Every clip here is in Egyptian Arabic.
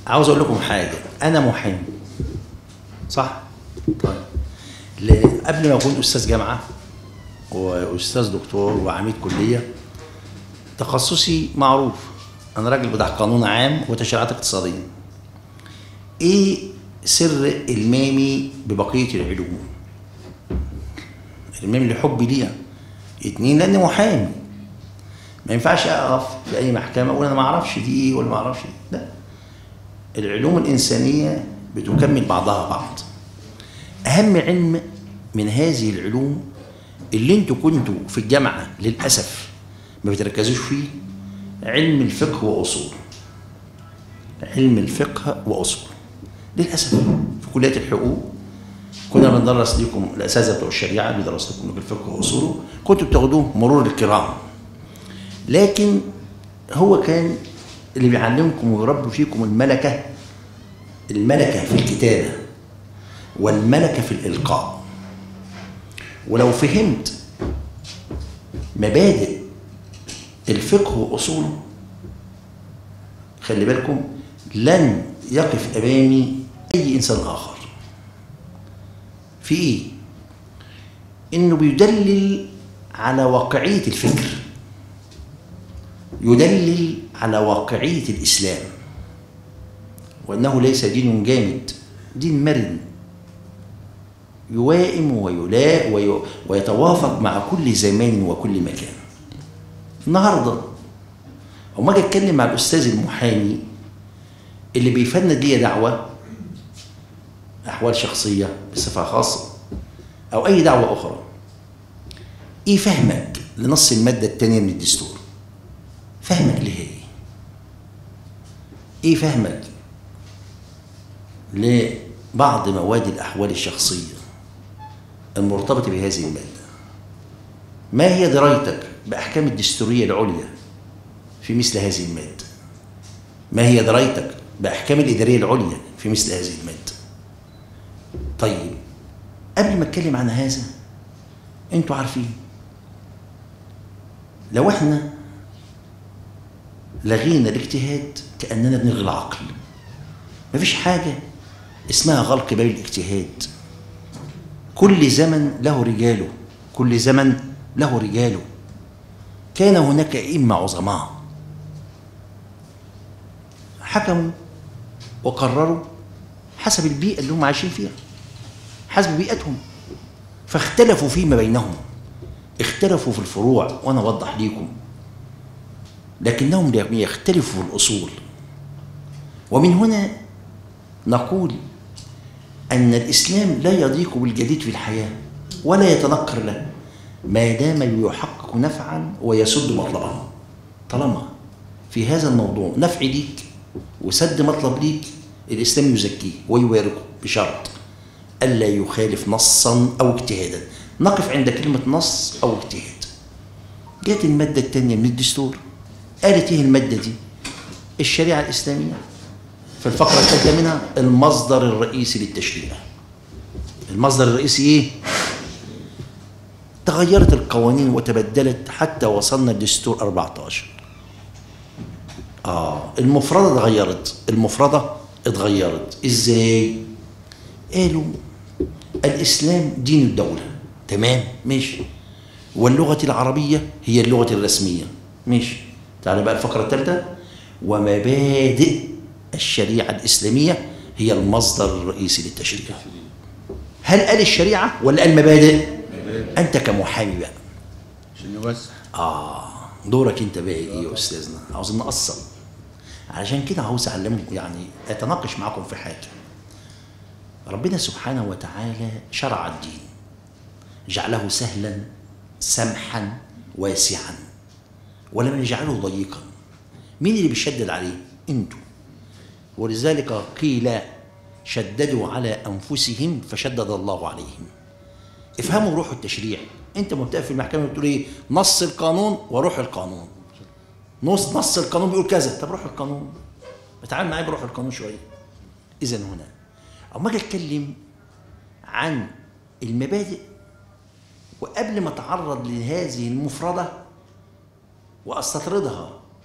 عاوز اقول لكم حاجه انا محامي صح طيب ل- قبل ما اكون استاذ جامعه واستاذ دكتور وعميد كليه تخصصي معروف انا راجل بتاع قانون عام وتشريعات اقتصاديه ايه سر المامي ببقيه العلوم المامي لحبي ليها اتنين لاني محامي ما ينفعش اقف في اي محكمه اقول انا ما اعرفش دي ايه ولا ما اعرفش دي. لا العلوم الانسانيه بتكمل بعضها بعض اهم علم من هذه العلوم اللي انتوا كنتوا في الجامعه للاسف ما بتركزوش فيه علم الفقه واصوله علم الفقه واصوله للاسف في كليه الحقوق كنا بندرس لكم الاساتذه بتوع الشريعه بيدرسوا لكم الفقه واصوله كنتوا بتاخدوه مرور الكرام لكن هو كان اللي بيعلمكم ويربي فيكم الملكه الملكه في الكتابه والملكه في الالقاء ولو فهمت مبادئ الفقه واصوله خلي بالكم لن يقف امامي اي انسان اخر في ايه انه بيدلل على واقعيه الفكر يدلل على واقعيه الاسلام وانه ليس دين جامد دين مرن يوائم ويلاء وي- ويتوافق مع كل زمان وكل مكان النهارده وما اجي اتكلم مع الاستاذ المحامي اللي بيفند ليا دعوه احوال شخصيه بصفه خاصه او اي دعوه اخرى ايه فهمك لنص الماده الثانيه من الدستور فهمك ليه ايه ايه فهمك لبعض مواد الاحوال الشخصيه المرتبطه بهذه الماده ما هي درايتك باحكام الدستوريه العليا في مثل هذه الماده ما هي درايتك باحكام الاداريه العليا في مثل هذه الماده طيب قبل ما اتكلم عن هذا انتوا عارفين لو احنا لغينا الاجتهاد كاننا بنلغي العقل مفيش حاجه اسمها غلق باب الاجتهاد كل زمن له رجاله كل زمن له رجاله كان هناك ائمه عظماء حكموا وقرروا حسب البيئه اللي هم عايشين فيها حسب بيئتهم فاختلفوا فيما بينهم اختلفوا في الفروع وانا اوضح ليكم لكنهم لم يختلفوا في الاصول ومن هنا نقول ان الاسلام لا يضيق بالجديد في الحياه ولا يتنكر له ما دام يحقق نفعا ويسد مطلبا طالما في هذا الموضوع نفع ليك وسد مطلب ليك الاسلام يزكيه ويباركه بشرط الا يخالف نصا او اجتهادا نقف عند كلمه نص او اجتهاد جاءت الماده الثانيه من الدستور قالت ايه الماده دي الشريعه الاسلاميه في الفقره الثالثه منها المصدر الرئيسي للتشريع المصدر الرئيسي ايه تغيرت القوانين وتبدلت حتى وصلنا لدستور 14 اه المفردة اتغيرت المفردة اتغيرت ازاي قالوا الاسلام دين الدولة تمام ماشي واللغة العربية هي اللغة الرسمية ماشي تعالى بقى الفقرة الثالثة ومبادئ الشريعة الإسلامية هي المصدر الرئيسي للتشريع هل قال الشريعة ولا قال مبادئ أنت كمحامي بقى عشان نوسع آه دورك أنت بقى إيه يا أستاذنا عاوزين نقصر علشان كده عاوز أعلمكم يعني أتناقش معكم في حاجة ربنا سبحانه وتعالى شرع الدين جعله سهلا سمحا واسعا ولم يجعله ضيقا مين اللي بيشدد عليه انتوا ولذلك قيل شددوا على انفسهم فشدد الله عليهم افهموا روح التشريع انت مبتدئ في المحكمه بتقول ايه نص القانون وروح القانون نص نص القانون بيقول كذا طب روح القانون بتعامل معايا بروح القانون شويه اذا هنا اما اجي اتكلم عن المبادئ وقبل ما اتعرض لهذه المفرده واستطردها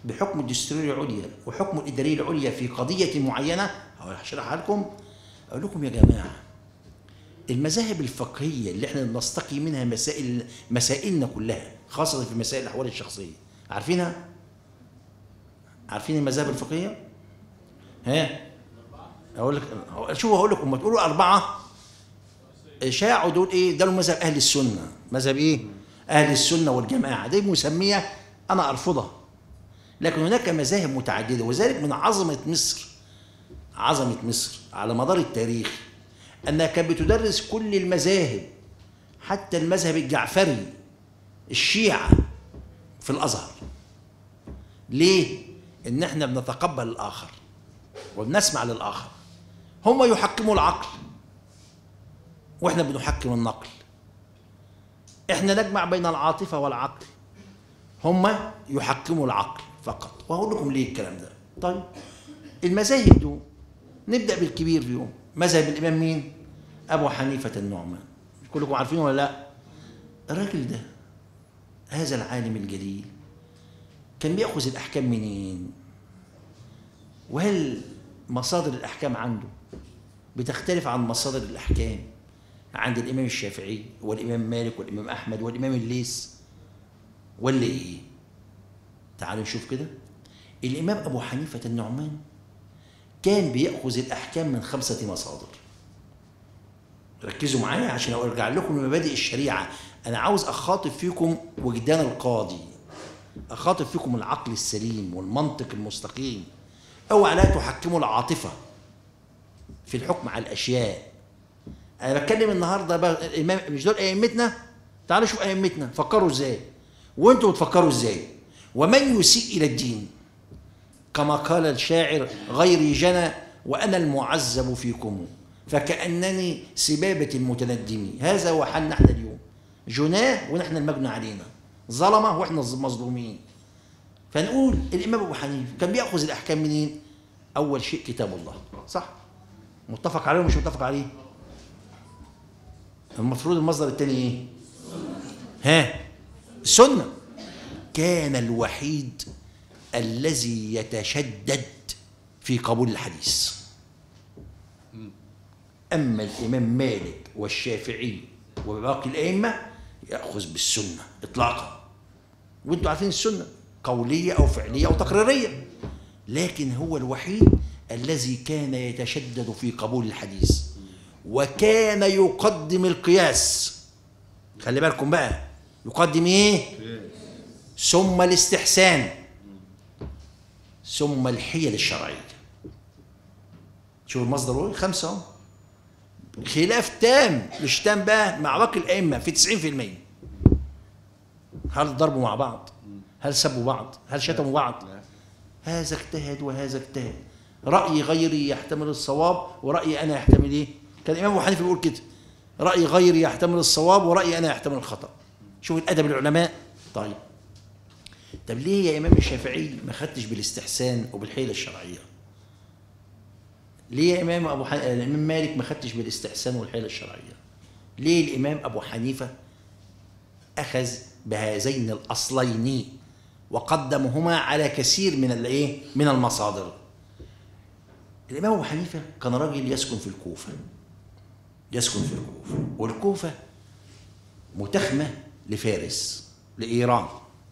بحكم الدستورية العليا وحكم الإدارية العليا في قضية معينة هشرحها لكم أقول لكم يا جماعة المذاهب الفقهية اللي احنا نستقي منها مسائل مسائلنا كلها خاصة في مسائل الأحوال الشخصية عارفينها؟ عارفين المذاهب الفقهية؟ ها؟ أقول لك شوفوا أقول لكم ما تقولوا أربعة شاعوا دول إيه؟ ده مذهب أهل السنة مذهب إيه؟ أهل السنة والجماعة دي مسمية أنا أرفضها لكن هناك مذاهب متعددة وذلك من عظمة مصر عظمة مصر على مدار التاريخ أنها كانت بتدرس كل المذاهب حتى المذهب الجعفري الشيعة في الأزهر ليه؟ إن إحنا بنتقبل الآخر وبنسمع للآخر هم يحكموا العقل وإحنا بنحكم النقل إحنا نجمع بين العاطفة والعقل هم يحكموا العقل فقط وهقول لكم ليه الكلام ده طيب المذاهب دول نبدأ بالكبير فيهم مذهب الإمام مين؟ أبو حنيفة النعمان كلكم عارفين ولا لا؟ الراجل ده هذا العالم الجليل كان بيأخذ الأحكام منين؟ وهل مصادر الأحكام عنده بتختلف عن مصادر الأحكام عند الإمام الشافعي والإمام مالك والإمام أحمد والإمام الليث ولا إيه؟ تعالوا نشوف كده الإمام أبو حنيفة النعمان كان بيأخذ الأحكام من خمسة مصادر ركزوا معايا عشان أرجع لكم لمبادئ الشريعة أنا عاوز أخاطب فيكم وجدان القاضي أخاطب فيكم العقل السليم والمنطق المستقيم أوعى لا تحكموا العاطفة في الحكم على الأشياء أنا بتكلم النهاردة بقى الإمام مش دول أئمتنا تعالوا شوف أئمتنا فكروا إزاي وأنتوا بتفكروا إزاي ومن يسيء إلى الدين كما قال الشاعر غيري جنى وأنا المعذب فيكم فكأنني سبابة المتندم هذا هو حالنا احنا اليوم جناه ونحن المجنى علينا ظلمة واحنا مظلومين فنقول الإمام أبو حنيفة كان بيأخذ الأحكام منين؟ أول شيء كتاب الله صح؟ متفق عليه ومش متفق عليه؟ المفروض المصدر الثاني ايه؟ ها؟ السنة كان الوحيد الذي يتشدد في قبول الحديث أما الإمام مالك والشافعي وباقي الأئمة يأخذ بالسنة إطلاقا وانتوا عارفين السنة قولية أو فعلية أو تقريرية لكن هو الوحيد الذي كان يتشدد في قبول الحديث وكان يقدم القياس خلي بالكم بقى يقدم ايه ثم الاستحسان ثم الحيل الشرعية شوف المصدر هو خمسة اهو خلاف تام مش تام بقى مع باقي الأئمة في 90% هل ضربوا مع بعض؟ هل سبوا بعض؟ هل شتموا بعض؟ هذا اجتهد وهذا اجتهد رأي غيري يحتمل الصواب ورأيي أنا يحتمل إيه؟ كان الإمام أبو حنيفة بيقول كده رأي غيري يحتمل الصواب ورأيي أنا يحتمل الخطأ شوف الأدب العلماء طيب طب ليه يا إمام الشافعي ما خدتش بالاستحسان وبالحيلة الشرعية؟ ليه يا إمام أبو حنيفة الإمام مالك ما خدتش بالاستحسان والحيلة الشرعية؟ ليه الإمام أبو حنيفة أخذ بهذين الأصلين وقدمهما على كثير من الايه؟ من المصادر. الإمام أبو حنيفة كان راجل يسكن في الكوفة. يسكن في الكوفة، والكوفة متخمة لفارس لإيران.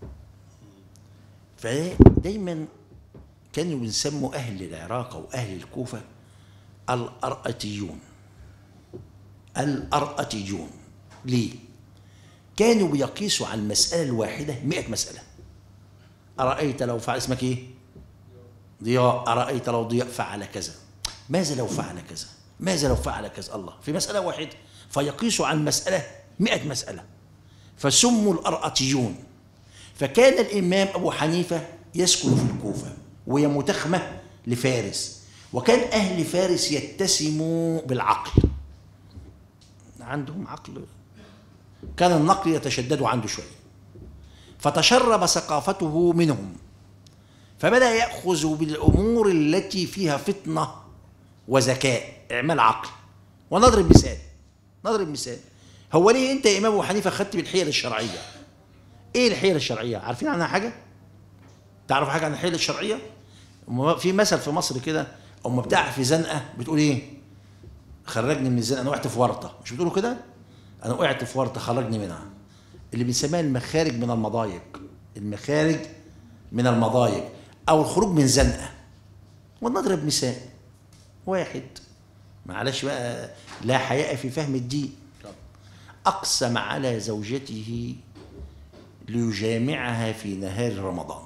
فدايما كانوا بنسموا أهل العراق أو أهل الكوفة الأرأتيون. الأرأتيون. ليه؟ كانوا بيقيسوا على المسألة الواحدة مئة مسألة. أرأيت لو فعل اسمك إيه؟ ضياء أرأيت لو ضياء فعل كذا ماذا لو فعل كذا ماذا لو فعل كذا الله في مسألة واحدة فيقيسوا عن مسألة مئة مسألة فسموا الأرأتيون فكان الإمام أبو حنيفة يسكن في الكوفة وهي متخمة لفارس وكان أهل فارس يتسموا بالعقل عندهم عقل كان النقل يتشدد عنده شويه فتشرب ثقافته منهم فبدا ياخذ بالامور التي فيها فطنه وذكاء اعمال عقل ونضرب مثال نضرب مثال هو ليه انت يا امام ابو حنيفه خدت بالحيل الشرعيه ايه الحيل الشرعيه عارفين عنها حاجه تعرف حاجه عن الحيله الشرعيه أما في مثل في مصر كده اما بتاع في زنقه بتقول ايه خرجني من الزنقه انا وقعت في ورطه مش بتقولوا كده انا وقعت في ورطه خرجني منها اللي بنسميها المخارج من المضايق المخارج من المضايق او الخروج من زنقه ونضرب مثال واحد معلش بقى لا حياء في فهم الدين اقسم على زوجته ليجامعها في نهار رمضان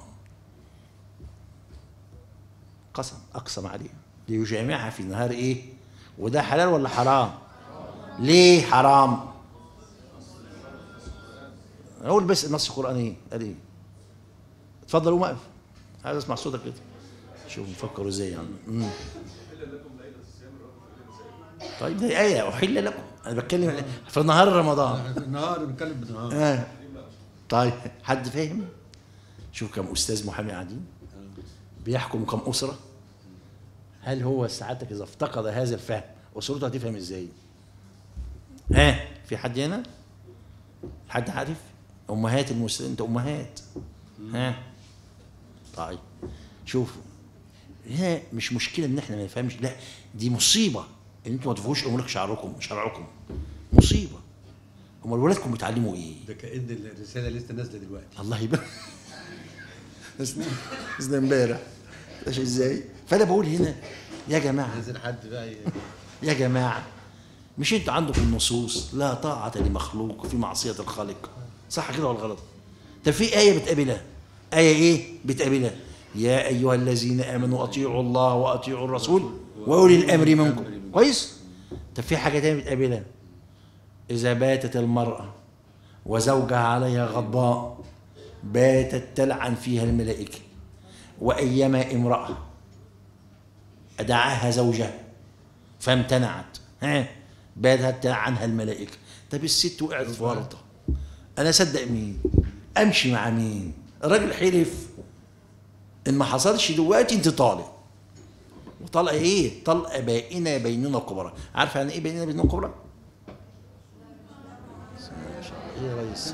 قسم اقسم عليها ليجامعها في نهار ايه وده حلال ولا حرام ليه حرام اقول بس النص القراني قال ايه اتفضل قوم اقف عايز اسمع صوتك كده شوف نفكروا ازاي يعني مم. طيب دي آية أحل لكم أنا بتكلم في نهار رمضان في النهار بنتكلم بالنهار آه. طيب حد فاهم؟ شوف كم أستاذ محامي قاعدين بيحكم كم أسرة هل هو سعادتك إذا افتقد هذا الفهم أسرته هتفهم إزاي؟ ها في حد هنا؟ حد عارف؟ أمهات المسلمين أنت أمهات ها طيب شوفوا هنا مش مشكلة إن إحنا ما نفهمش لا دي مصيبة إن أنتوا ما تفهموش أمورك شعركم شرعكم مصيبة أمال ولادكم بيتعلموا إيه؟ ده كأن الرسالة لسه نازلة دلوقتي الله يبارك ده امبارح ماشي ازاي فانا بقول هنا يا جماعه نازل حد بقى ي- يا جماعه مش انتوا عندكم النصوص لا طاعه لمخلوق في معصيه الخالق صح كده ولا غلط طب في ايه بتقابلها ايه ايه بتقابلها يا ايها الذين امنوا اطيعوا الله واطيعوا الرسول واولي الامر منكم كويس طب في حاجه تانية بتقابلها اذا باتت المراه وزوجها عليها غضباء باتت تلعن فيها الملائكه وايما امراه أدعاها زوجها فامتنعت ها باتت عنها الملائكة طب الست وقعت في ورطة أنا أصدق مين أمشي مع مين الراجل حلف إن ما حصلش دلوقتي أنت طالق وطلقة إيه طلقة بائنة بيننا كبرى عارفة يعني إيه بيننا بيننا كبرى إيه يا ريس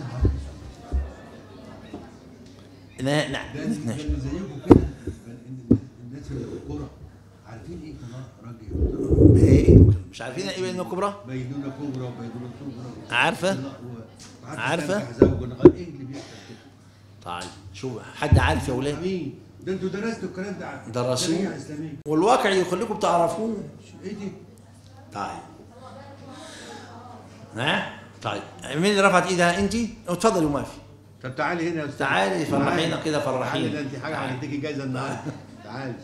نا- نا- ده نتناقش. اللي زيكم كده إن الناس اللي في الكورة عارفين ايه كمان راجل إيه؟ مش عارفين ايه بيننا كبرى بينونة كبرى وبينونة صغرى عارفة؟ لا، و- وعارفة عارفة؟ تنكح زوجا غير ايه اللي بيحصل كده طيب شوف حد عارف يا ولاد مين ده انتوا درستوا الكلام ده عن- درسوه؟ شريعة اسلاميه والواقع يخليكم تعرفوه ايه دي طيب ها طيب مين اللي رفعت ايدها انت اتفضلي وما في طب تعالي هنا يا استاذ تعالي فرحينا كده فرحينا. تعالي ده انت حاجه تعالي. هنديكي جايزه النهارده تعالي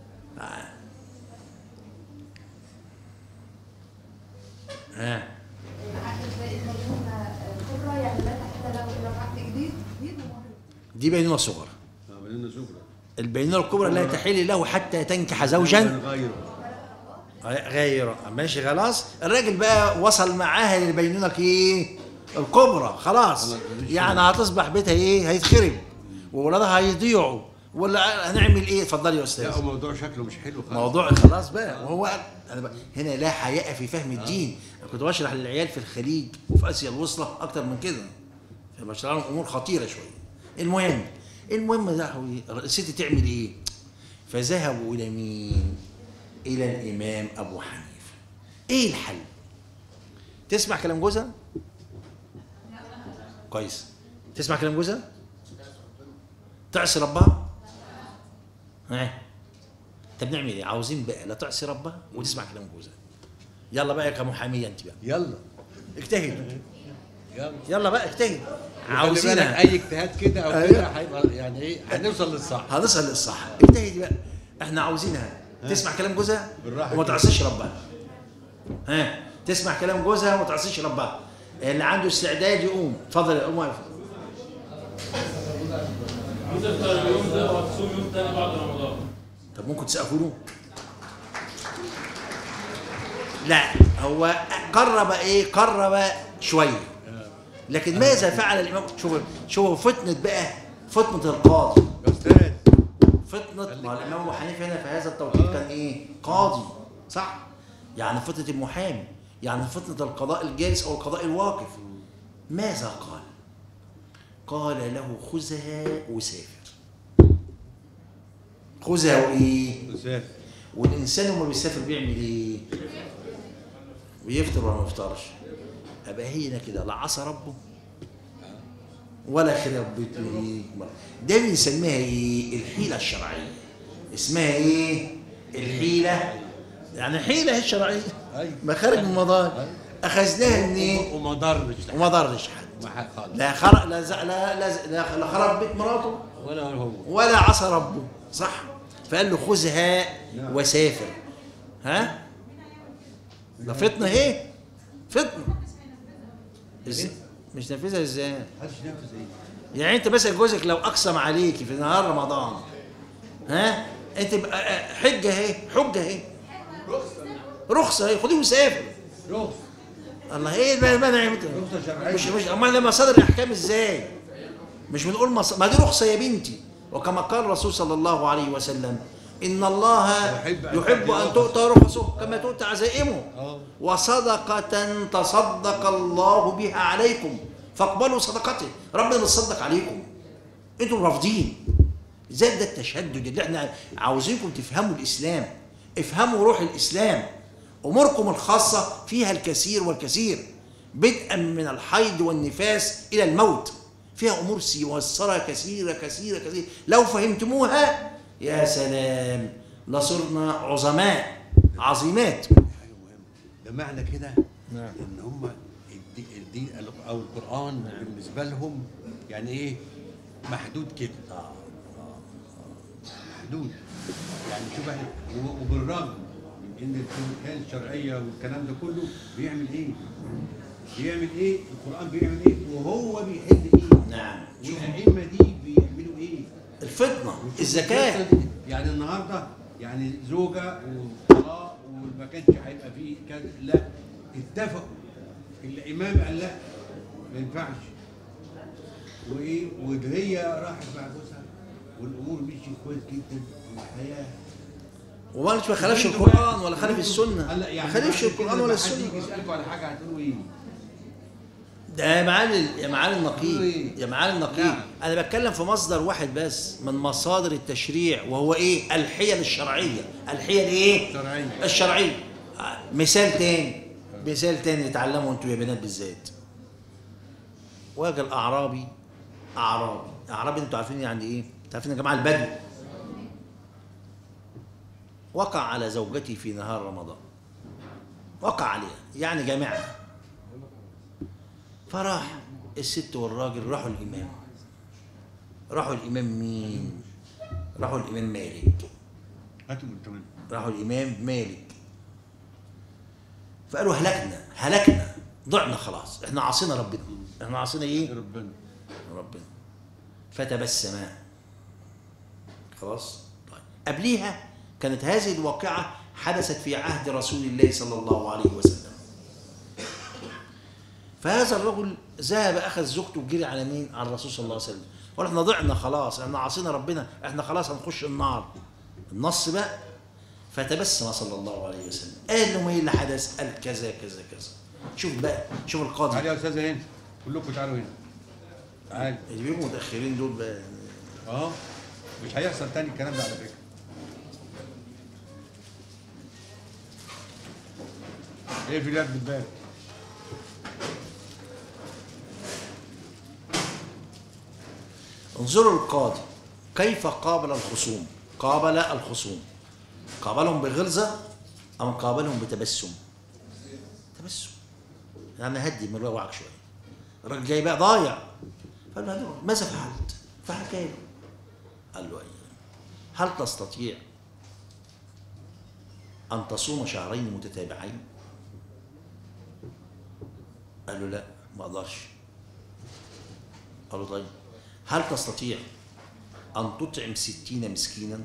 ها الكبرى يعني لا تحت له الا بعد جديد جديد ومهر دي بينونة الصغرى اه بينونة صغرى البينونة الكبرى لا تحل له حتى تنكح زوجا غيره غير ماشي خلاص الراجل بقى وصل معاها للبينونة ايه الكبرى خلاص خلاص، مفيش يعني هتصبح بيتها ايه هيتخرب وولادها هيضيعوا ولا هنعمل ايه اتفضلي يا استاذ لا هو موضوع شكله مش حلو خالص موضوع خلاص بقى وهو قال انا بقى هنا لا حياء في فهم الدين انا كنت بشرح للعيال في الخليج وفي اسيا الوسطى اكتر من كده فبشرح لهم امور خطيره شويه المهم المهم ده هو إيه؟ الست تعمل ايه فذهبوا الى مين الى الامام ابو حنيفه ايه الحل تسمع كلام جوزها كويس تسمع كلام جوزها تعصي ربها ها طب نعمل ايه؟ عاوزين بقى لا تعصي ربها وتسمع كلام جوزها. يلا بقى كمحاميه انت بقى يلا اجتهد يلا يلا بقى اجتهد عاوزين عاوزينها اي اجتهاد كده او أيوة. كده هيبقى يعني ايه هنوصل للصح هنصل للصح اجتهد بقى احنا عاوزينها تسمع كلام جوزها بالراحة وما كده. تعصيش ربها ها تسمع كلام جوزها وما تعصيش ربها اللي عنده استعداد يقوم اتفضل يا قوم واقف هتفطر اليوم ده وهتصوم يوم تاني بعد رمضان طب ممكن تسقفوا له لا هو قرب ايه قرب شويه لكن ماذا فعل الامام شوف شوف فتنه بقى فتنه القاضي يا استاذ فتنه ما الامام ابو حنيفه هنا في هذا التوقيت كان ايه قاضي صح يعني فتنه المحامي يعني فتنه القضاء الجالس او القضاء الواقف ماذا قال قال له خذها وسافر خذها وايه مسافر والانسان لما بيسافر بيعمل ايه بيفطر ولا ما يفطرش ابقى هنا كده لا عصى ربه ولا خرب بيته ايه ده بنسميها ايه الحيله الشرعيه اسمها ايه الحيله يعني حيله هي الشرعيه أيوة. مخارج من المضار أيوة. اخذناها منين وما ضرش وما ضرش حد ما حد خالص لا خرق لا ز- لا لا لا, لا خرب بيت مراته ولا هو ولا عصى ربه صح فقال له خذها نعم. وسافر ها ده فطنه اهي فطنه إز- مش نافذها ازاي محدش نفذ ايه يعني انت مثلا جوزك لو اقسم عليكي في نهار رمضان ها انت بقى حجه اهي حجه اهي رخصه اهي خديه وسافر رخص الله ايه المانع رخصة شرعية. مش مش امال لما صدر الاحكام ازاي مش بنقول مص... ما دي رخصه يا بنتي وكما قال الرسول صلى الله عليه وسلم ان الله يحب أن يحب تؤتي ان تؤتى رخصه كما تؤتى عزائمه اه وصدقة تصدق الله بها عليكم فاقبلوا صدقته ربنا بيتصدق عليكم انتم رافضين ازاي ده التشدد اللي احنا عاوزينكم تفهموا الاسلام افهموا روح الاسلام اموركم الخاصه فيها الكثير والكثير بدءا من الحيض والنفاس الى الموت فيها امور ميسره كثيره كثيره كثيره لو فهمتموها يا سلام لصرنا عظماء عظيمات حاجه مهمه ده معنى كده نعم. ان هم الدين, الدين او القران بالنسبه لهم يعني ايه محدود كده محدود يعني شوف احنا و- وبالرغم من ان الكلمات الشرعيه والكلام ده كله بيعمل ايه؟ بيعمل ايه؟ القران بيعمل ايه؟ وهو بيحل ايه؟ نعم والائمه دي بيعملوا ايه؟ الفطنه الزكاه يعني النهارده يعني زوجه وطلاق وما كانش هيبقى فيه كذا لا اتفقوا الامام قال لا ما ينفعش وايه وهي راحت مع جوزها والامور مشيت كويس جدا والحياه وما ما خالفش القران ولا خالف السنه قال لا ما يعني خالفش بعد القران كده ولا لما حد يجي السنه يسالكم على حاجه هتقولوا ايه؟ ده يا معالي يا معالي النقيب إيه؟ يا معالي النقيب نعم. انا بتكلم في مصدر واحد بس من مصادر التشريع وهو ايه الحيل الشرعيه الحيل ايه شرعية. الشرعيه آه، مثال تاني مثال تاني اتعلموا انتوا يا بنات بالذات واجى الاعرابي اعرابي اعرابي انتوا عارفين يعني ايه انتوا عارفين يا جماعه البدو وقع على زوجتي في نهار رمضان وقع عليها يعني جامعها فراح الست والراجل راحوا الإمام راحوا الإمام مين؟ راحوا الإمام مالك هاتوا من تمام راحوا الإمام مالك فقالوا هلكنا هلكنا ضعنا خلاص احنا عصينا ربنا احنا عصينا ايه؟ ربنا ربنا فتبسم خلاص طيب قبليها كانت هذه الواقعة حدثت في عهد رسول الله صلى الله عليه وسلم فهذا الرجل ذهب اخذ زوجته وجري على مين؟ على الرسول صلى الله عليه وسلم قال احنا ضعنا خلاص احنا عصينا ربنا احنا خلاص هنخش النار النص بقى فتبسم صلى الله عليه وسلم قال له ما ايه اللي حدث؟ قال كذا كذا كذا شوف بقى شوف القاضي تعالوا يا استاذه هنا كلكم تعالوا هنا تعالوا اللي بيبقوا متاخرين دول بقى يعني اه مش هيحصل تاني الكلام ده على فكره ايه في اليد بالبال انظروا القاضي كيف قابل الخصوم قابل الخصوم قابلهم بغلظة أم قابلهم بتبسم تبسم يعني هدي من روعك شوية الراجل جاي بقى ضايع قال له هدوء. ماذا فعلت؟ فحكى له قال له أيه هل تستطيع أن تصوم شهرين متتابعين؟ قال له لا ما أقدرش قال له طيب هل تستطيع أن تطعم ستين مسكينا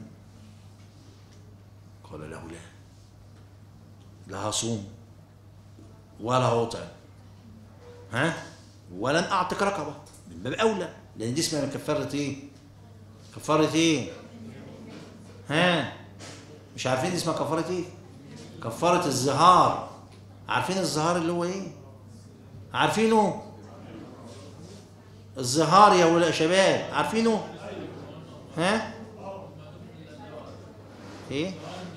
قال له لا لا هصوم ولا هطعم ها ولن أعتق رقبة من باب أولى لأن دي اسمها كفارة إيه كفارة إيه ها مش عارفين دي اسمها كفارة إيه كفارة الزهار عارفين الزهار اللي هو إيه عارفينه الزهار يا ولا شباب عارفينه ها ايه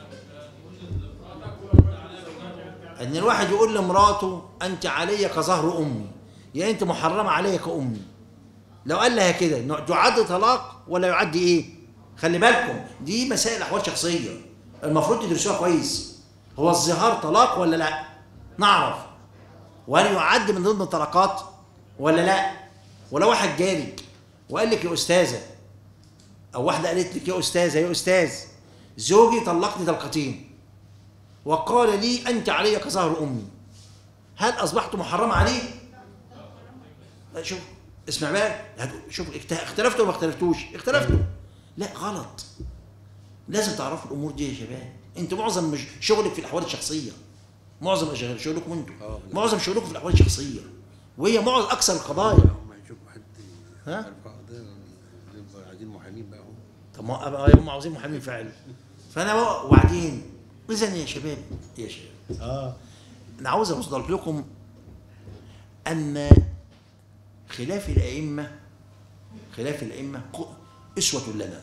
ان الواحد يقول لمراته انت علي كظهر امي يا انت محرمه علي كامي لو قال لها كده إنه تعد طلاق ولا يعد ايه خلي بالكم دي مسائل احوال شخصيه المفروض تدرسوها كويس هو الظهار طلاق ولا لا نعرف وهل يعد من ضمن الطلاقات ولا لا ولو واحد جالك وقال لك يا استاذه او واحده قالت لك يا استاذه يا استاذ زوجي طلقني طلقتين وقال لي انت علي كظهر امي هل اصبحت محرمه عليه لا شوف اسمع بقى هتقول- شوف اخت- اختلفتوا ولا ما اختلفتوش اختلفتوا لا غلط لازم تعرفوا الامور دي يا شباب انتوا معظم مش شغلك في الاحوال الشخصيه معظم شغل- شغلكم انتوا آه. معظم شغلكم في الاحوال الشخصيه وهي معظم اكثر القضايا هم يشوفوا حد ها؟ يرفع قضيه يبقوا عايزين محامين بقى هم طب ما هم عاوزين محامين فعلا فانا بقى- وبعدين اذا يا شباب يا شباب اه انا عاوز اوصل لكم ان خلاف الائمه خلاف الائمه ق- اسوه لنا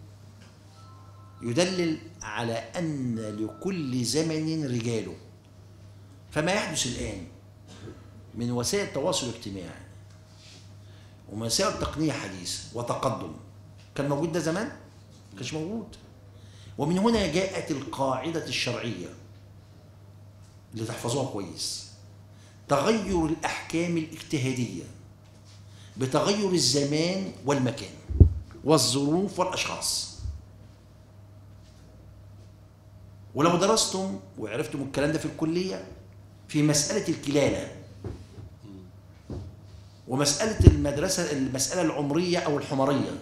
يدلل على ان لكل زمن رجاله فما يحدث الان من وسائل التواصل الاجتماعي ومسائل تقنيه حديثه وتقدم كان موجود ده زمان؟ ما كانش موجود ومن هنا جاءت القاعده الشرعيه اللي تحفظوها كويس تغير الأحكام الاجتهادية بتغير الزمان والمكان والظروف والأشخاص ولو درستم وعرفتم الكلام ده في الكلية في مسألة الكلالة ومسألة المدرسة المسألة العمرية أو الحمرية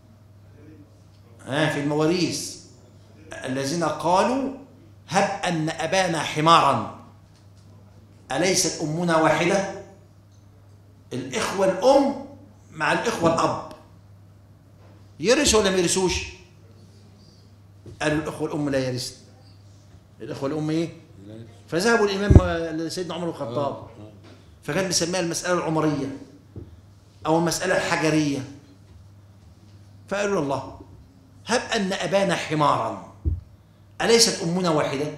ها في المواريث الذين قالوا هب أن أبانا حمارا أليست أمنا واحدة الإخوة الأم مع الإخوة الأب يرثوا ولا ما يرثوش قالوا الإخوة الأم لا يرثن الإخوة الأم إيه فذهبوا الإمام سيدنا عمر بن الخطاب فكان بيسميها المسألة العمرية أو المسألة الحجرية فقالوا الله هب أن أبانا حمارا أليست أمنا واحدة؟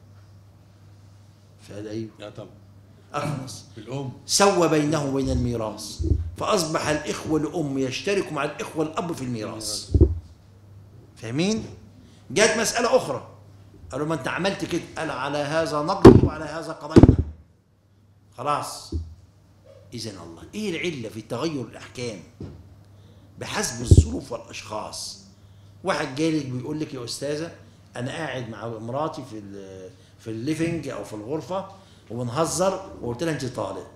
فقال أيوه لا طبعا أخلص الام سوى بينه وبين الميراث فأصبح الإخوة الأم يشتركوا مع الإخوة الأب في الميراث فاهمين؟ جاءت مسألة أخرى قالوا ما أنت عملت كده قال على هذا نقضي وعلى هذا قضينا خلاص إذا الله إيه العلة في تغير الأحكام بحسب الظروف والأشخاص واحد جالك بيقول لك يا أستاذة أنا قاعد مع مراتي في ال- في الليفنج أو في الغرفة وبنهزر وقلت لها أنت طالق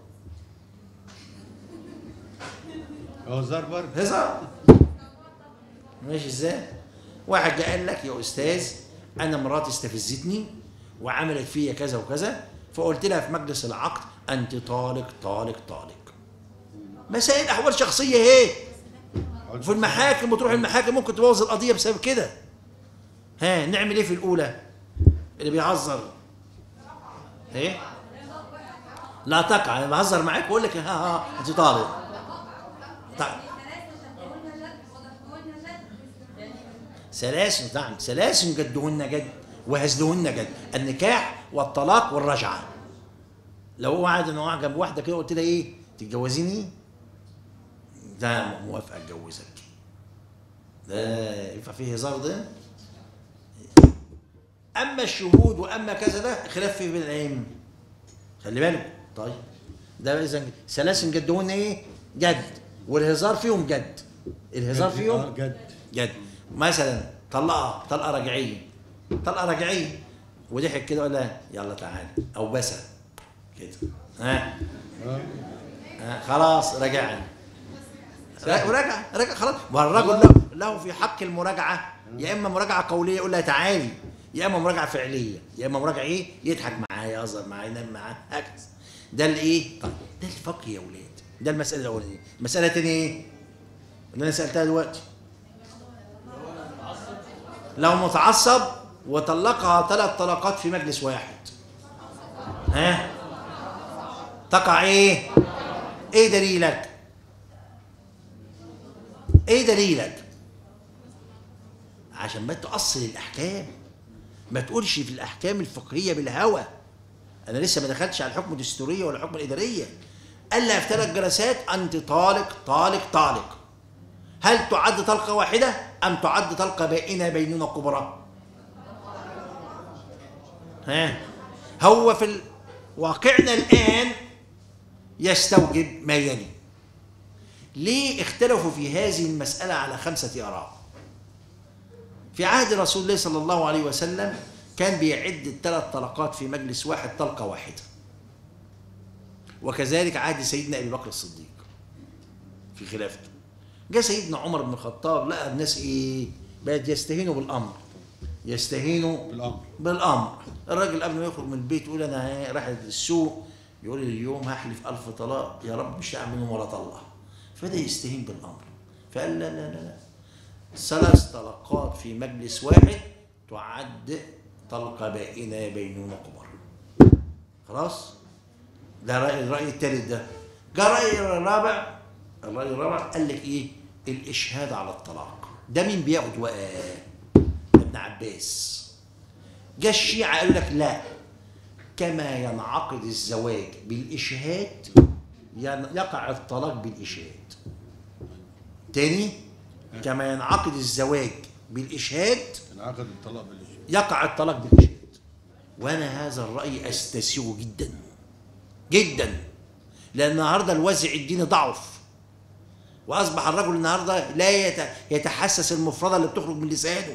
هو زار برضه هزار ماشي ازاي واحد جه قال لك يا استاذ انا مراتي استفزتني وعملت فيا كذا وكذا فقلت لها في مجلس العقد انت طالق طالق طالق مسائل احوال شخصيه اهي وفي المحاكم وتروح المحاكم ممكن تبوظ القضيه بسبب كده ها نعمل ايه في الاولى اللي بيهزر ايه لا تقع انا بهزر معاك واقول لك ها ها انت طالق طيب ثلاث نعم ثلاث جدهن جد وهزلهن جد النكاح والطلاق والرجعه لو هو قاعد انا قاعد جنب واحده كده قلت لها ايه تتجوزيني ده موافقه اتجوزك ده ينفع فيه هزار ده اما الشهود واما كذا ده خلاف فيه بين الائمه خلي بالك طيب ده اذا ثلاث جدهن ايه جد والهزار فيهم جد الهزار فيهم آه، جد جد مثلا طلقها طلقه رجعيه طلقه رجعيه وضحك كده ولا يلا تعالى او بسى كده ها اه ها خلاص رجعنا ورجع رجع خلاص والرجل له, له في حق المراجعه يا اما مراجعه قوليه يقول لها تعالي يا اما مراجعه فعليه يا اما مراجعه ايه يضحك معاه يهزر معاه ينام معاه هكذا ده الايه طيب ده الفقه يا اولاد ده المساله الاولانيه المساله الثانيه ايه اللي انا سالتها دلوقتي لو متعصب وطلقها ثلاث طلقات في مجلس واحد ها تقع ايه ايه دليلك ايه دليلك عشان ما تؤصل الاحكام ما تقولش في الاحكام الفقهيه بالهوى انا لسه ما دخلتش على الحكم الدستوريه ولا الحكم الاداريه قال لها في ثلاث جلسات انت طالق طالق طالق هل تعد طلقه واحده ام تعد طلقه بائنه بينونه كبرى ها هو في ال- واقعنا الان يستوجب ما يلي ليه اختلفوا في هذه المساله على خمسه اراء في عهد رسول الله صلى الله عليه وسلم كان بيعد الثلاث طلقات في مجلس واحد طلقه واحده وكذلك عهد سيدنا ابي بكر الصديق في خلافته جاء سيدنا عمر بن الخطاب لقى الناس ايه بقت يستهينوا بالامر يستهينوا بالامر بالامر الراجل قبل ما يخرج من البيت يقول انا رايح السوق يقول لي اليوم هحلف ألف طلاق يا رب مش هعمل منهم ولا طلقه فبدا يستهين بالامر فقال لا لا لا لا ثلاث طلقات في مجلس واحد تعد طلقه بائنه بينونه كبر خلاص ده رأي الرأي الثالث ده جاء رأي الرابع الرأي الرابع قال لك ايه الإشهاد على الطلاق ده مين بياخد وقاه ده ابن عباس جاء الشيعة قالوا لك لا كما ينعقد الزواج بالإشهاد ين- يقع الطلاق بالإشهاد تاني كما ينعقد الزواج بالإشهاد انعقد الطلاق بالإشهاد يقع الطلاق بالإشهاد وأنا هذا الرأي أستسيغه جدا جدا لأن النهاردة الوازع الديني ضعف وأصبح الرجل النهاردة لا يت- يتحسس المفردة اللي بتخرج من لسانه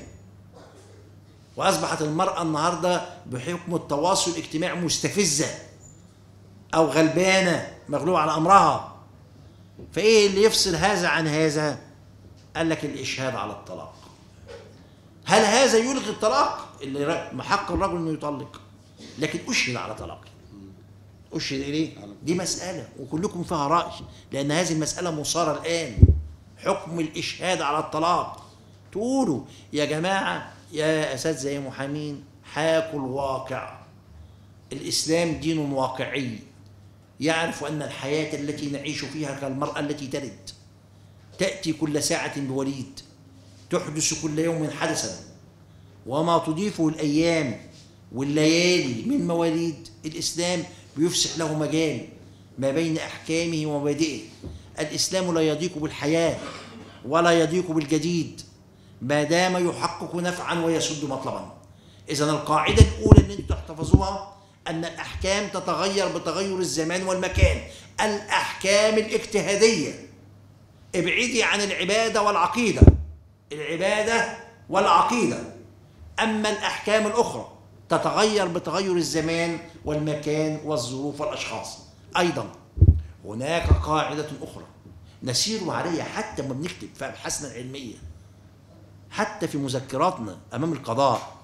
وأصبحت المرأة النهاردة بحكم التواصل الاجتماعي مستفزة أو غلبانة مغلوبة على أمرها فإيه اللي يفصل هذا عن هذا قال لك الإشهاد على الطلاق هل هذا يلغي الطلاق اللي ر- حق الرجل انه يطلق لكن اشهد على طلاقه اشهد اليه دي مساله وكلكم فيها راي لان هذه المساله مثاره الان حكم الاشهاد على الطلاق تقولوا يا جماعه يا اساتذه يا محامين حاكوا الواقع الاسلام دين واقعي يعرف ان الحياه التي نعيش فيها كالمراه التي تلد تاتي كل ساعه بوليد تحدث كل يوم حدثا وما تضيفه الايام والليالي من مواليد الاسلام بيفسح له مجال ما بين احكامه ومبادئه الاسلام لا يضيق بالحياه ولا يضيق بالجديد ما دام يحقق نفعا ويسد مطلبا اذا القاعده الاولى اللي انتم تحتفظوها ان الاحكام تتغير بتغير الزمان والمكان الاحكام الاجتهاديه ابعدي عن العباده والعقيده العباده والعقيده اما الاحكام الاخرى تتغير بتغير الزمان والمكان والظروف والاشخاص ايضا هناك قاعده اخرى نسير عليها حتى ما بنكتب في ابحاثنا العلميه حتى في مذكراتنا امام القضاء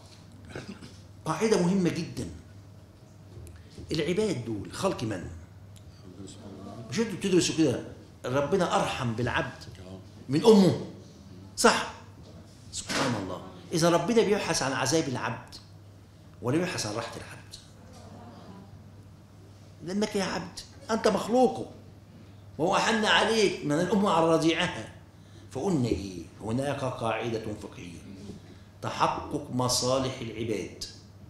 قاعده مهمه جدا العباد دول خلق من مش انتوا بتدرسوا كده ربنا ارحم بالعبد من امه صح سبحان الله اذا ربنا بيبحث عن عذاب العبد ولا بيبحث عن راحه العبد لانك يا عبد انت مخلوق وهو احن عليك من الام على رضيعها فقلنا ايه هناك قاعده فقهيه تحقق مصالح العباد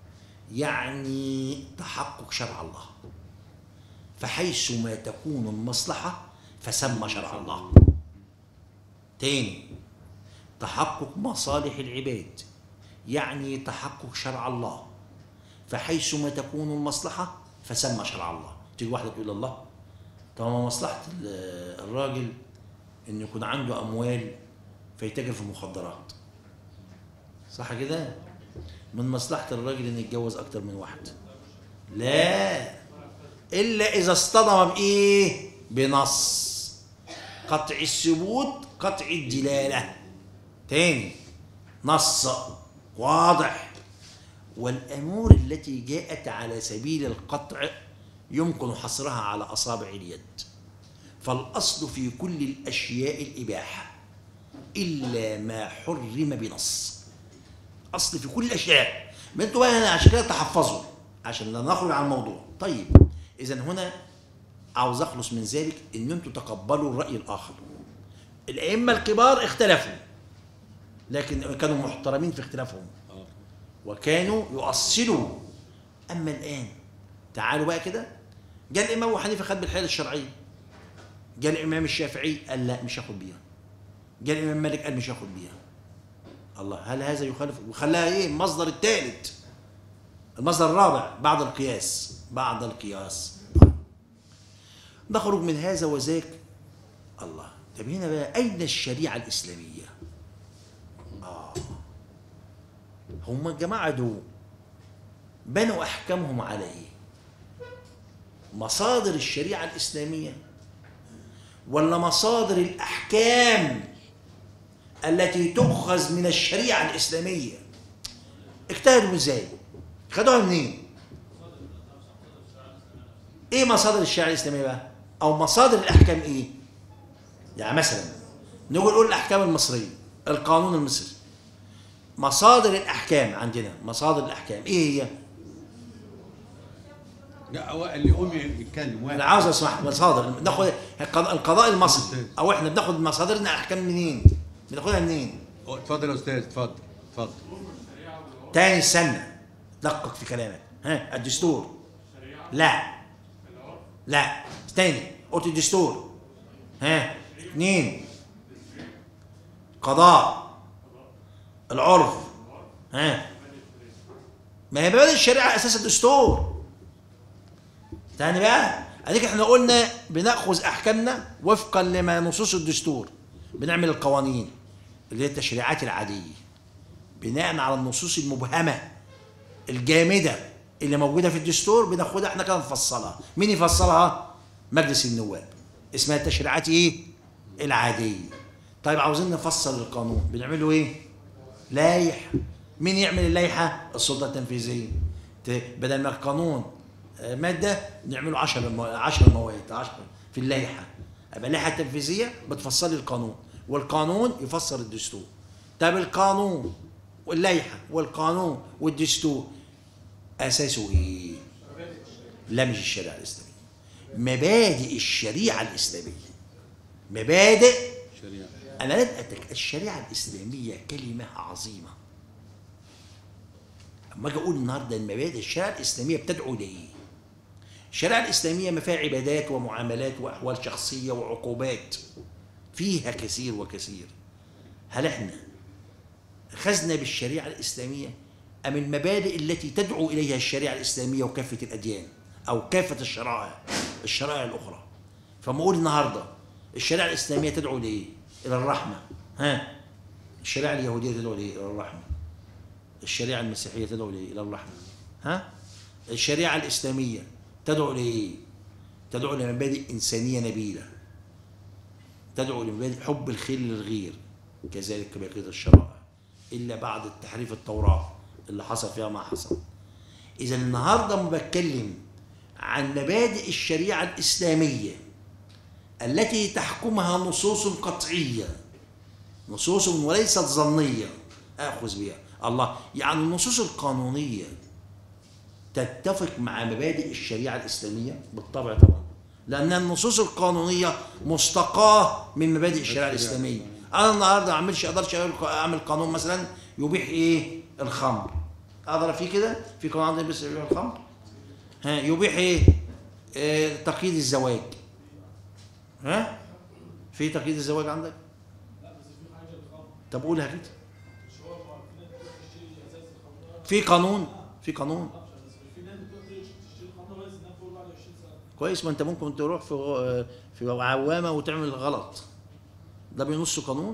يعني تحقق شرع الله فحيث ما تكون المصلحه فسمى شرع الله تاني تحقق مصالح العباد يعني تحقق شرع الله فحيث ما تكون المصلحة فسمى شرع الله تيجي واحدة تقول الله طب ما مصلحة ال- الراجل إنه يكون عنده أموال فيتاجر في المخدرات صح كده؟ من مصلحة الراجل إنه يتجوز أكتر من واحدة لا إلا إذا اصطدم بإيه؟ بنص قطع الثبوت قطع الدلالة تاني نص واضح والأمور التي جاءت على سبيل القطع يمكن حصرها على أصابع اليد فالأصل في كل الأشياء الإباحة إلا ما حرم بنص أصل في كل الأشياء ما أنتوا بقى هنا عشان كده تحفظوا عشان لا نخرج عن الموضوع طيب إذا هنا عاوز أخلص من ذلك إن أنتوا تقبلوا الرأي الآخر الأئمة الكبار اختلفوا لكن كانوا محترمين في اختلافهم وكانوا يؤصلوا اما الان تعالوا بقى كده جاء الامام ابو حنيفه خد بالحيل الشرعيه جاء الامام الشافعي قال لا مش هاخد بيها جاء الامام مالك قال مش هاخد بيها الله هل هذا يخالف وخلاها ايه المصدر الثالث المصدر الرابع بعد القياس بعد القياس نخرج من هذا وذاك الله طب هنا بقى اين الشريعه الاسلاميه اه هم الجماعه دول بنوا احكامهم على ايه مصادر الشريعه الاسلاميه ولا مصادر الاحكام التي تؤخذ من الشريعه الاسلاميه اجتهدوا ازاي خدوها منين ايه مصادر الشريعه الاسلاميه بقى او مصادر الاحكام ايه يعني مثلا نقول نقول الاحكام المصريه القانون المصري مصادر الاحكام عندنا مصادر الاحكام ايه هي لا هو اللي يقوم يتكلم واحد انا عاوز اسمع مصادر ناخد القضاء القضاء المصري او احنا بناخد مصادرنا احكام منين بناخدها منين أه، اتفضل يا استاذ اتفضل اتفضل تاني استنى دقق في كلامك ها الدستور لا لا تاني قلت الدستور ها اثنين قضاء العرف ها ما هي مبادئ الشريعه اساس الدستور تاني بقى اديك احنا قلنا بناخذ احكامنا وفقا لما نصوص الدستور بنعمل القوانين اللي هي التشريعات العاديه بناء على النصوص المبهمه الجامده اللي موجوده في الدستور بناخدها احنا كده نفصلها مين يفصلها مجلس النواب اسمها التشريعات ايه العاديه طيب عاوزين نفصل القانون بنعمله ايه لايح مين يعمل اللائحه السلطه التنفيذيه ت- بدل ما القانون آه، ماده نعمله 10 10 مواد 10 في اللائحه يبقى اللائحه التنفيذيه بتفصل القانون والقانون يفسر الدستور طب القانون واللائحه والقانون والدستور اساسه ايه؟ لا مش الشريعه الاسلاميه مبادئ الشريعه الاسلاميه مبادئ شريعة انا لن أتك... الشريعه الاسلاميه كلمه عظيمه اما اجي اقول النهارده المبادئ الشريعه الاسلاميه بتدعو لايه؟ الشريعه الاسلاميه ما فيها عبادات ومعاملات واحوال شخصيه وعقوبات فيها كثير وكثير هل احنا اخذنا بالشريعه الاسلاميه ام المبادئ التي تدعو اليها الشريعه الاسلاميه وكافه الاديان او كافه الشرائع الشرائع الاخرى فما اقول النهارده الشريعه الاسلاميه تدعو لايه؟ الى الرحمه ها الشريعه اليهوديه تدعو لايه؟ الى الرحمه الشريعه المسيحيه تدعو لايه؟ الى الرحمه ها الشريعه الاسلاميه تدعو لايه؟ تدعو لمبادئ انسانيه نبيله تدعو لمبادئ حب الخير للغير كذلك بقيه الشرائع الا بعد التحريف التوراه اللي حصل فيها ما حصل اذا النهارده ما بتكلم عن مبادئ الشريعه الاسلاميه التي تحكمها نصوص قطعيه نصوص وليست ظنيه اخذ بها الله يعني النصوص القانونيه تتفق مع مبادئ الشريعه الاسلاميه بالطبع طبعا لان النصوص القانونيه مستقاه من مبادئ الشريعه الاسلاميه انا النهارده ما اعملش اقدرش اعمل قانون مثلا يبيح ايه الخمر اقدر في كده في قانون عندنا بس يبيح الخمر ها يبيح ايه آه تقييد الزواج ها في تقييد الزواج عندك طب قولها كده في قانون في قانون كويس ما انت ممكن تروح في في عوامه وتعمل غلط ده بينص قانون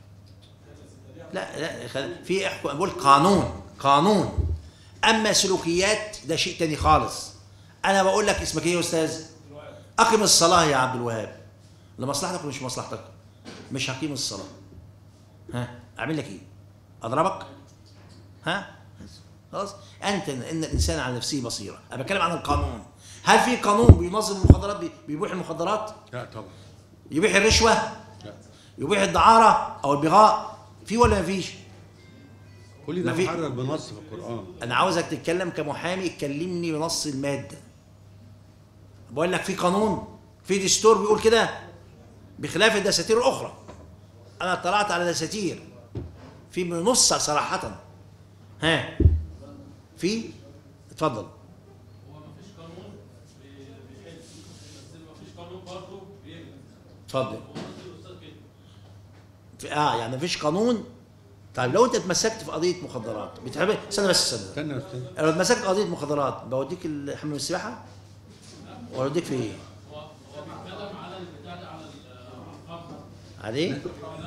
لا لا خل- في احكم بقول قانون قانون اما سلوكيات ده شيء تاني خالص انا بقول لك اسمك ايه يا استاذ اقم الصلاه يا عبد الوهاب لمصلحتك ومش مصلحتك مش هقيم الصلاه ها اعمل لك ايه اضربك ها خلاص انت ان الانسان على نفسه بصيره انا بتكلم عن القانون هل في قانون بينظم المخدرات بي- بيبيح المخدرات لا طبعا يبيح الرشوه لا يبيح الدعاره او البغاء في ولا ما فيش كل ده ما في- محرر بنص في القرآن انا عاوزك تتكلم كمحامي تكلمني بنص الماده بقول لك في قانون في دستور بيقول كده بخلاف الدساتير الاخرى انا اطلعت على دساتير في بنص صراحه ها في اتفضل هو مفيش قانون بي- بيحل بس مفيش قانون برضه بيجري اتفضل هو نفس الاستاذ كده في اه يعني مفيش قانون طيب لو انت اتمسكت في قضيه مخدرات بتحب استنى بس استنى استنى يا استاذ لو اتمسكت في قضيه مخدرات بوديك حمام السباحه ولا في ايه؟ هو هو بيتكلم على البتاع ده على ال- على الخمر عليه؟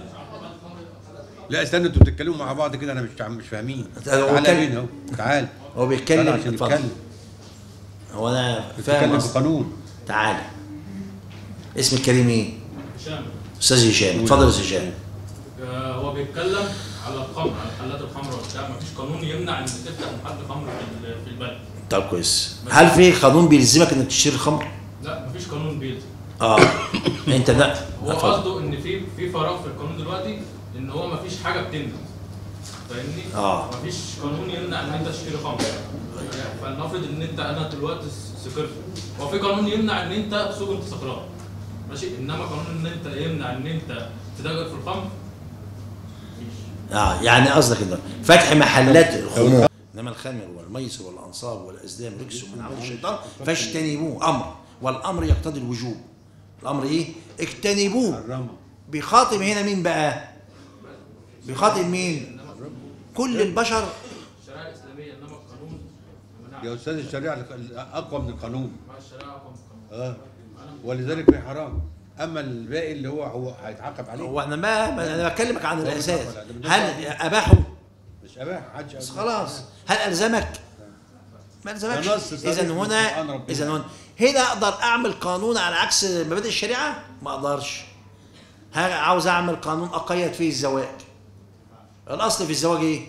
لا استنى انتوا بتتكلموا مع بعض كده انا مش مش فاهمين هو تعالى بيتكلم. بينا اهو تعال هو بيتكلم تعالى عشان اتفضل. نتكلم هو انا نتكلم فاهم قصدك. بقانون تعالى اسم الكريم ايه؟ هشام استاذ هشام اتفضل يا استاذ هشام آه، هو بيتكلم على الخمر على حلات الخمر وبتاع مفيش قانون يمنع ان تفتح محل خمر في ال- في البلد طب كويس هل في قانون بيلزمك انك تشتري خمر؟ لا مفيش قانون بيلزم اه انت لا هو اتفضل. قصده ان في في فراغ في القانون دلوقتي ان هو مفيش حاجه بتمنع فاهمني؟ آه. مفيش قانون يمنع ان انت تشتري خمر فلنفرض ان انت انا دلوقتي سكرت هو في قانون يمنع ان انت تسوق انت سكران ماشي انما قانون ان انت يمنع ان انت تتاجر في الخمر مفيش اه يعني قصدك انه فتح محلات الخمور انما الخمر والميسر والانصاب والازلام رجس من عمل الشيطان فاجتنبوه امر والامر يقتضي الوجوب الامر ايه؟ اجتنبوه حرمها بيخاطب هنا مين بقى؟ بيخاطب مين؟ كل البشر الشريعه الاسلاميه انما القانون منع يا استاذ الشريعه اقوى من القانون مع الشريعه اقوى من القانون اه ولذلك في حرام اما الباقي اللي هو هو هيتعاقب عليه هو انا ما ما- انا بكلمك عن هو الاساس مش عارف، ده هل اباحوا؟ مش اباح حدش بس خلاص هل الزمك؟ ما الزمكش ده نص صريح اذا من هنا قرآن ربنا. اذا هنا هنا اقدر اعمل قانون على عكس مبادئ الشريعه؟ ما اقدرش ها عاوز اعمل قانون اقيد فيه الزواج الاصل في الزواج ايه؟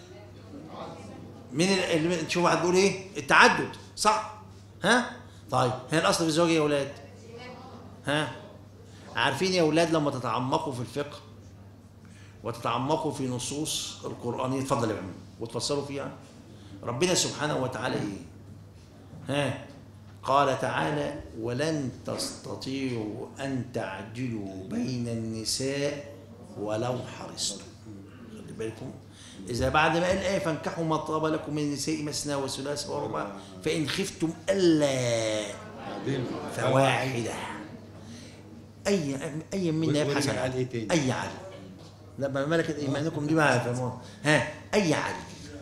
مين اللي تشوف واحد بيقول ايه؟ التعدد صح؟ ها؟ طيب هنا الاصل في الزواج ايه يا اولاد؟ ها؟ عارفين يا اولاد لما تتعمقوا في الفقه وتتعمقوا في نصوص القرآنية اتفضل يا عم وتفسروا فيها ربنا سبحانه وتعالى ايه ها قال تعالى ولن تستطيعوا أن تعدلوا بين النساء ولو حرصتم خلي بالكم إذا بعد ما قال الآية فانكحوا ما طاب لكم من النساء مثنى وثلاث ورباع فإن خفتم ألا فواحدة أي أي منا يبحث ورجع عن قال إيه تاني؟ أي عدل لا ما ملكت ايمانكم دي ما يفهمون ها اي عدل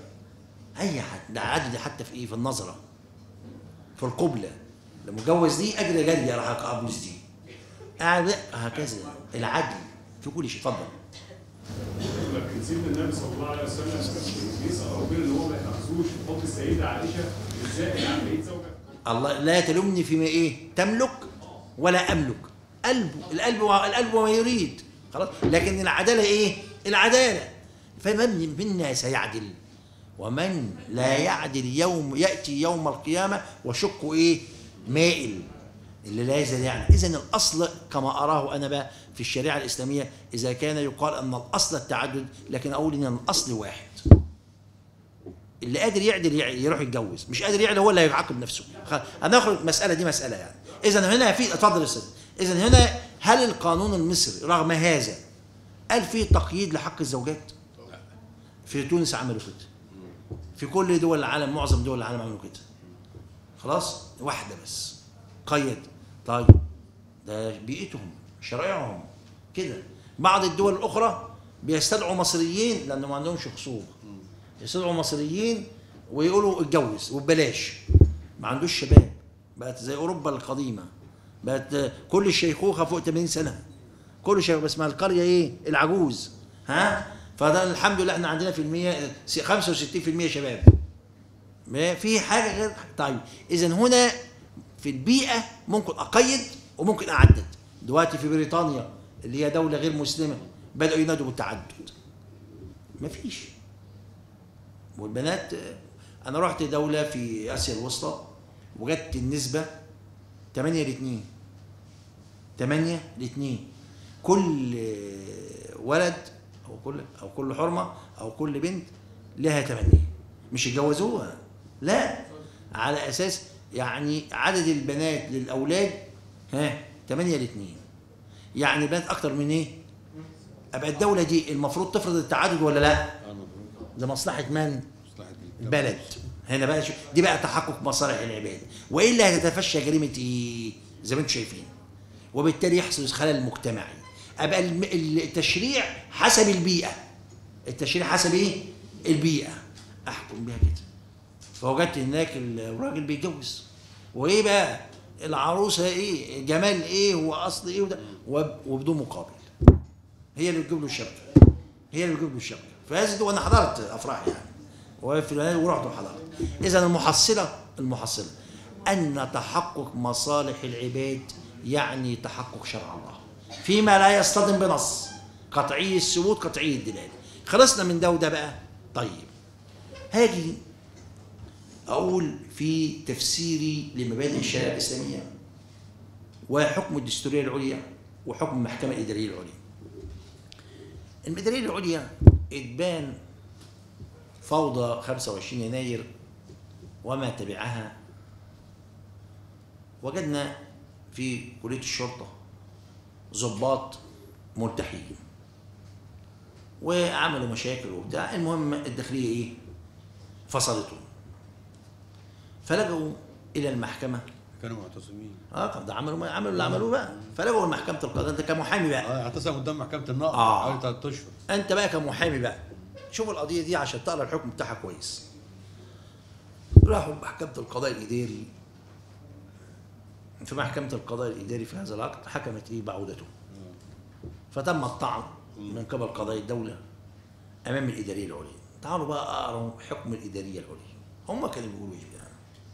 اي عدل ده عدل حتى في ايه في النظره في القبله لما اتجوز دي اجري جري راح ابوس دي قاعد لا، هكذا العدل في كل شيء اتفضل لكن سيدنا النبي صلى الله عليه وسلم كان بيسأل ربنا ان هو ما يحبسوش في حب السيده عائشه ازاي عن بقيه زوجها الله لا تلومني فيما ايه تملك ولا املك قلبه القلب القلب وما يريد خلاص لكن العداله ايه العداله فمن منا سيعدل ومن لا يعدل يوم ياتي يوم القيامه وشقه ايه مائل اللي لا يزال يعني اذا الاصل كما اراه انا بقى في الشريعه الاسلاميه اذا كان يقال ان الاصل التعدد لكن اقول ان الاصل واحد اللي قادر يعدل يع- يروح يتجوز مش قادر يعدل هو اللي هيعاقب نفسه خ- هناخد المساله دي مساله يعني اذا هنا في اتفضل يا استاذ اذا هنا هل القانون المصري رغم هذا قال فيه تقييد لحق الزوجات في تونس عملوا كده في كل دول العالم معظم دول العالم عملوا كده خلاص واحده بس قيد طيب ده بيئتهم شرائعهم كده بعض الدول الاخرى بيستدعوا مصريين لانه ما عندهمش خصوم يستدعوا مصريين ويقولوا اتجوز وببلاش ما عندوش شباب بقت زي اوروبا القديمه بقت كل الشيخوخه فوق 80 سنه كل شيخ بس ما القريه ايه العجوز ها فده الحمد لله احنا عندنا في المية 65% شباب ما في حاجه غير طيب اذا هنا في البيئه ممكن اقيد وممكن اعدد دلوقتي في بريطانيا اللي هي دوله غير مسلمه بداوا ينادوا بالتعدد مفيش والبنات انا رحت دوله في اسيا الوسطى وجدت النسبه 8 ل 2 8 ل 2 كل ولد او كل او كل حرمه او كل بنت لها 8 مش يتجوزوها لا على اساس يعني عدد البنات للاولاد ها 8 ل 2 يعني بنات اكتر من ايه؟ ابقى الدوله دي المفروض تفرض التعدد ولا لا؟ لمصلحه من؟ مصلحة بلد هنا بقى شو دي بقى تحقق مصالح العباد والا هتتفشى جريمه ايه زي ما انتم شايفين وبالتالي يحصل خلل مجتمعي ابقى الم- التشريع حسب البيئه التشريع حسب ايه البيئه احكم بيها كده فوجدت هناك الراجل بيتجوز وايه بقى العروسه ايه جمال ايه واصل ايه وده وب- وبدون مقابل هي اللي بتجيب له الشبكه هي اللي بتجيب له الشبكه فهذا وانا حضرت افراح يعني وفي العناية ورحت وحضرت اذا المحصله المحصله ان تحقق مصالح العباد يعني تحقق شرع الله فيما لا يصطدم بنص قطعي الثبوت قطعي الدلاله خلصنا من ده وده بقى طيب هاجي اقول في تفسيري لمبادئ الشريعه الاسلاميه وحكم الدستوريه العليا وحكم المحكمه الاداريه العليا المديريه العليا اتبان فوضى 25 يناير وما تبعها وجدنا في كليه الشرطه ضباط ملتحيين وعملوا مشاكل وبتاع المهم الداخليه ايه فصلتهم فلجوا الى المحكمه كانوا معتصمين اه طب ده عملوا عملوا اللي عملوه بقى فلجوا لمحكمه القضاء انت كمحامي بقى اه اعتصم قدام محكمه النقض آه. حوالي ثلاث اشهر انت بقى كمحامي بقى شوف القضيه دي عشان تقرا الحكم بتاعها كويس راحوا محكمه القضاء الاداري في محكمه القضاء الاداري في هذا العقد حكمت ايه بعودته فتم الطعن من قبل قضاء الدوله امام الاداريه العليا تعالوا بقى اقروا حكم الاداريه العليا هم كانوا بيقولوا ايه بقى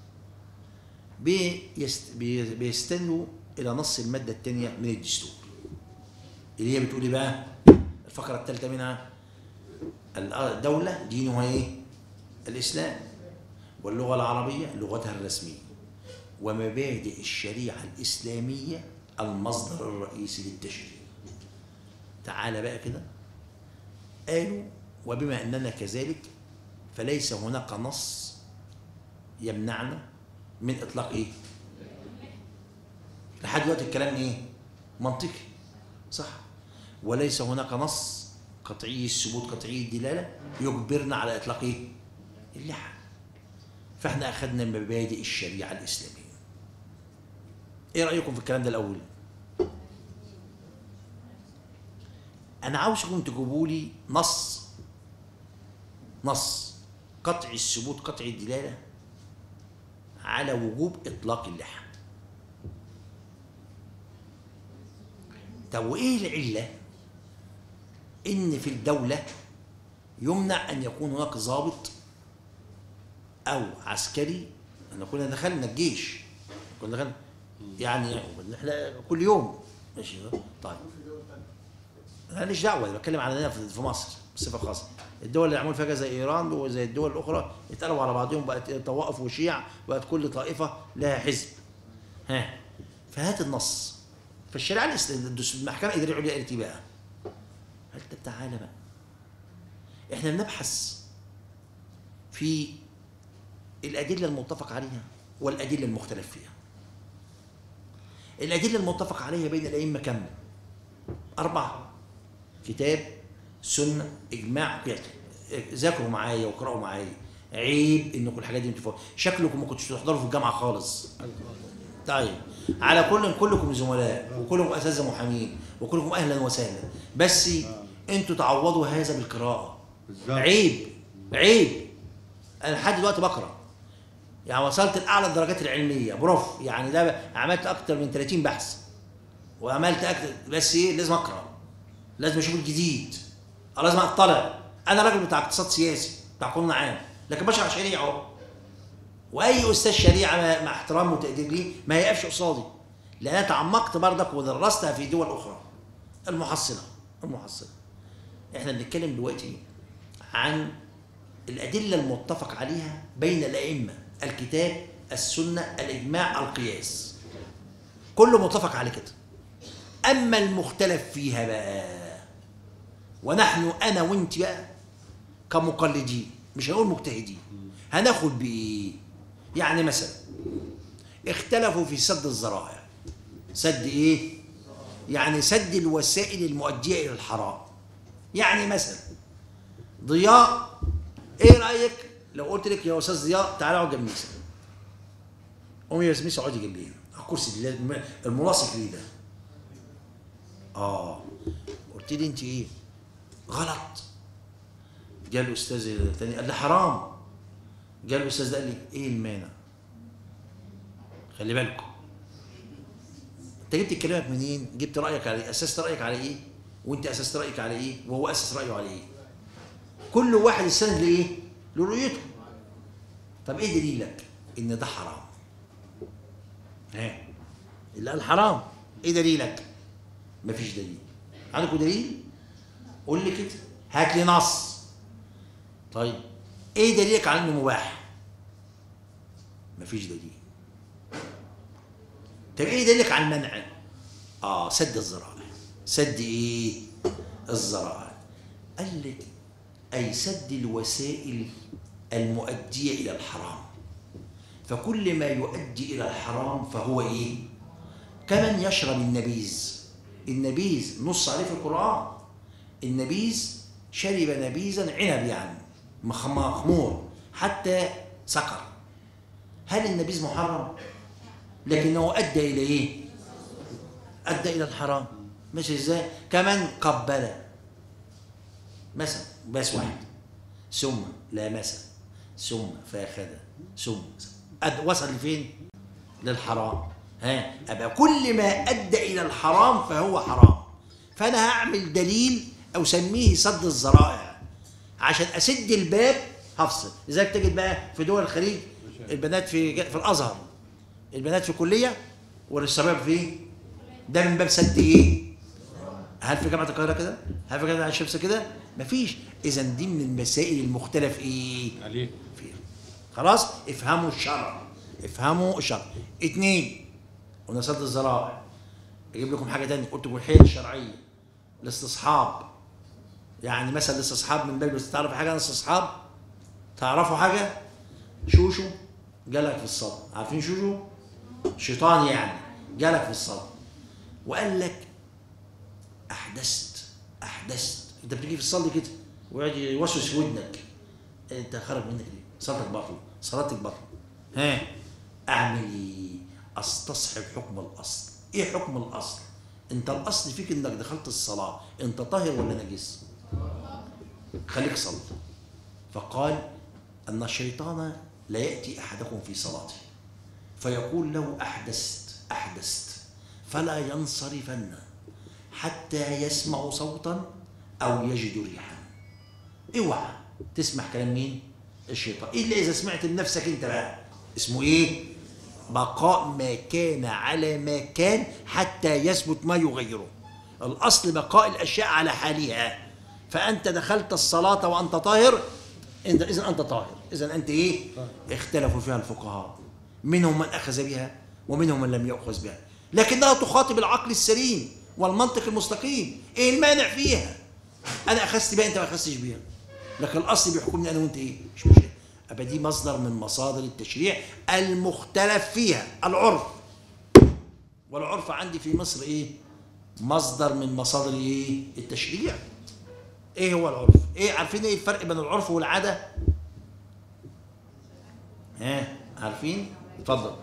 بيست بي- بيستندوا الى نص الماده الثانيه من الدستور اللي هي بتقول ايه بقى الفقره الثالثه منها الدوله دينها ايه الاسلام واللغه العربيه لغتها الرسميه ومبادئ الشريعه الاسلاميه المصدر الرئيسي للتشريع تعال بقى كده قالوا وبما اننا كذلك فليس هناك نص يمنعنا من اطلاق ايه لحد دلوقتي الكلام ايه منطقي صح وليس هناك نص قطعي الثبوت قطعي الدلاله يجبرنا على اطلاق ايه اللحى فاحنا اخذنا مبادئ الشريعه الاسلاميه ايه رايكم في الكلام ده الاول انا عاوزكم تجيبوا لي نص نص قطع الثبوت قطع الدلاله على وجوب اطلاق اللحى طب وايه العله ان في الدوله يمنع ان يكون هناك ضابط او عسكري احنا كنا دخلنا الجيش كنا دخلنا يعني احنا كل يوم ماشي طيب انا ماليش دعوه انا بتكلم على هنا في في مصر بصفه خاصه الدول اللي عملوا فيها زي ايران وزي الدول الاخرى اتقلبوا على بعضهم بقت طوائف وشيع بقت كل طائفه لها حزب ها فهات النص فالشريعه الإسلام- الدس- المحكمه الاداريه العليا قالت ايه بقى؟ قالت طب تعالى بقى احنا بنبحث في الادله المتفق عليها والادله المختلف فيها الادله المتفق عليها بين الائمه كم؟ اربعه كتاب سنه اجماع قياس ذاكروا معايا واقراوا معايا عيب انكم الحاجات دي انتوا شكلكم ما كنتوش تحضروا في الجامعه خالص طيب على كل كلكم زملاء وكلكم اساتذه محامين وكلكم اهلا وسهلا بس انتوا تعوضوا هذا بالقراءه بالظبط عيب عيب انا لحد دلوقتي بقرا يعني وصلت لاعلى الدرجات العلميه بروف يعني ده عملت اكتر من 30 بحث وعملت اكتر بس ايه لازم اقرا لازم اشوف الجديد أو لازم اطلع انا راجل بتاع اقتصاد سياسي بتاع قانون عام لكن بشرح شريعه اهو واي استاذ شريعه مع- مع احترامي وتقدير ليه ما يقفش قصادي لان انا تعمقت برضك ودرستها في دول اخرى المحصله المحصله احنا بنتكلم دلوقتي عن الادله المتفق عليها بين الائمه الكتاب السنه الاجماع القياس كله متفق على كده اما المختلف فيها بقى ونحن انا وانت بقى كمقلدين مش هنقول مجتهدين هناخد بايه يعني مثلا اختلفوا في سد الذرائع سد ايه يعني سد الوسائل المؤديه الى الحرام يعني مثلا ضياء ايه رايك لو قلت لك يا استاذ ضياء تعالى اقعد جنب ميسا قومي يا ميسا اقعدي جنبي هنا على الكرسي اللي- الم- الملاصق ليه ده اه قلت لي انت ايه غلط جاء الاستاذ الثاني قال لي حرام جاء الاستاذ ده قال لي ايه المانع خلي بالكم انت جبت كلامك منين جبت رايك على ايه اسست رايك على ايه وانت اسست رايك على ايه وهو اسس رايه على ايه كل واحد استند لايه لرؤيته طب ايه دليلك ان ده حرام ها اللي قال حرام ايه دليلك مفيش دليل عندكم دليل قول لي كده هات لي نص طيب ايه دليلك على انه مباح مفيش دليل طب ايه دليلك على المنع اه سد الذرائع سد ايه الذرائع قال لك اي سد الوسائل المؤديه الى الحرام فكل ما يؤدي الى الحرام فهو ايه كمن يشرب النبيذ النبيذ نص عليه في القران النبيذ شرب نبيذا عنب يعني مخ- مخمور حتى سكر هل النبيذ محرم لكنه ادى الى ايه ادى الى الحرام ماشي ازاي كمان قبل مثلا بس واحد ثم لامس ثم فاخذ ثم أد وصل لفين للحرام ها ابقى كل ما ادى الى الحرام فهو حرام فانا هعمل دليل او سميه سد الذرائع عشان اسد الباب هفصل لذلك تجد بقى في دول الخليج البنات في في الازهر البنات في كليه والشباب في ده من باب سد ايه هل في جامعه القاهره كده هل في جامعه الشمس كده مفيش اذا دي من المسائل المختلف ايه عليه فيها خلاص افهموا الشرع افهموا الشرع اتنين قلنا سد الذرائع اجيب لكم حاجه تانية قلت لكم الحيل الشرعيه الاستصحاب يعني مثلا الاستصحاب من باب بس تعرف حاجه عن الاستصحاب تعرفوا حاجه شوشو جالك في الصلاه عارفين شوشو شيطان يعني جالك في الصلاه وقال لك احدثت احدثت انت بتيجي في الصلاه كده ويقعد يوسوس في ودنك انت خرج منك ليه؟ صلاتك باطله صلاتك باطله ها اعمل ايه؟ استصحب حكم الاصل ايه حكم الاصل؟ انت الاصل فيك انك دخلت الصلاه انت طاهر ولا نجس؟ خليك صلي فقال ان الشيطان لا ياتي احدكم في صلاته فيقول له احدثت احدثت فلا ينصرفن حتى يسمع صوتا او يجد ريحا اوعى تسمع كلام مين الشيطان الا اذا سمعت لنفسك انت بقى اسمه ايه بقاء ما كان على ما كان حتى يثبت ما يغيره الاصل بقاء الاشياء على حالها فانت دخلت الصلاه وانت طاهر انت اذا انت طاهر اذا انت ايه اختلفوا فيها الفقهاء منهم من اخذ بها ومنهم من لم ياخذ بها لكنها تخاطب العقل السليم والمنطق المستقيم ايه المانع فيها انا اخذت بها انت ما اخذتش بيها لكن الاصل بيحكمني انا وانت ايه مش مشكله ابقى دي مصدر من مصادر التشريع المختلف فيها العرف والعرف عندي في مصر ايه مصدر من مصادر ايه التشريع ايه هو العرف ايه عارفين ايه الفرق بين العرف والعاده ها عارفين اتفضل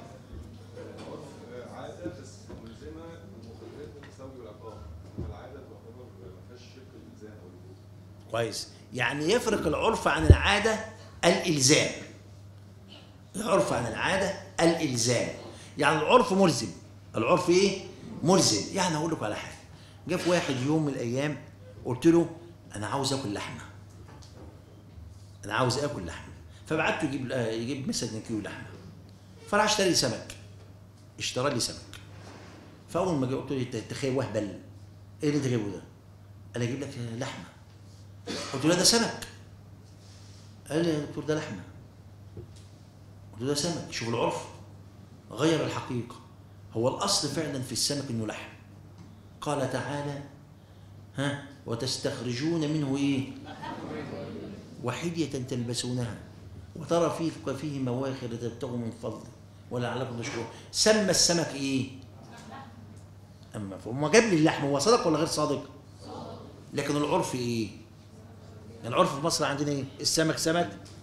عادة بس ملزمة ومخرجات تساوي العقاب أما العادة تعتبر ما فيهاش شق الإلزام أو الوجوب كويس يعني يفرق العرف عن العادة الإلزام العرف عن العادة الإلزام يعني العرف ملزم العرف إيه؟ ملزم يعني أقول لكم على حاجة جاء في واحد يوم من الأيام قلت له أنا عاوز آكل لحمة أنا عاوز آكل لحمة فبعته يجيب آه، يجيب مثلا كيلو لحمة فراح اشتري لي سمك اشترى لي سمك فأول ما جه قلت له أنت أنت خايف وهبل إيه اللي أنت جايبه ده؟ قال لي أجيب لك لحمة قلت له ده سمك قال لي يا دكتور ده لحمه قلت له ده سمك شوف العرف غير الحقيقه هو الاصل فعلا في السمك انه لحم قال تعالى ها وتستخرجون منه ايه وحدية تلبسونها وترى فيه فيه مواخر تبتغوا من فضله ولعلكم تشكرون سمى السمك ايه اما فهم جاب لي اللحم هو صادق ولا غير صادق لكن العرف ايه العرف في مصر عندنا ايه السمك سمك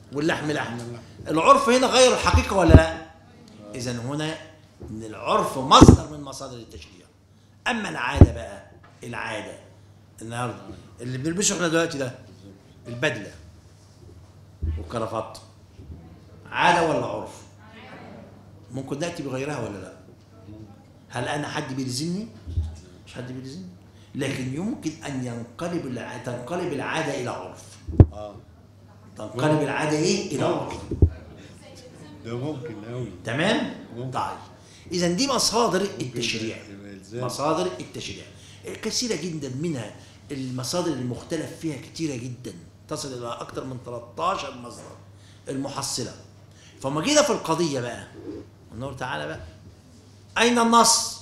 واللحم لحم العرف هنا غير الحقيقه ولا لا اذا هنا ان العرف مصدر من مصادر التشريع اما العاده بقى العاده النهارده اللي بنلبسه احنا دلوقتي ده البدله والكرافات عاده ولا عرف ممكن ناتي بغيرها ولا لا هل انا حد بيلزمني مش حد بيلزمني لكن يمكن ان ينقلب الع... تنقلب العاده الى عرف اه تنقلب العاده ايه الى عرف ده ممكن قوي تمام ممكن. طيب اذا دي مصادر التشريع يبقى إلزام. مصادر التشريع كثيره جدا منها المصادر المختلف فيها كثيره جدا تصل الى اكثر من 13 مصدر المحصله فما جينا في القضيه بقى نقول تعالى بقى اين النص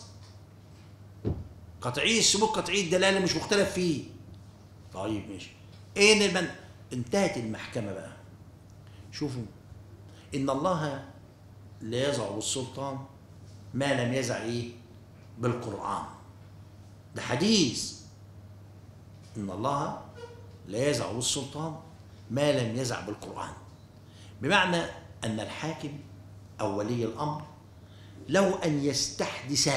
قطعي السلوك قطعي الدلاله مش مختلف فيه طيب ماشي ايه المن... انتهت المحكمه بقى شوفوا ان الله لا يزع بالسلطان ما لم يزع ايه بالقران ده حديث ان الله لا يزع بالسلطان ما لم يزع بالقران بمعنى ان الحاكم او ولي الامر له ان يستحدث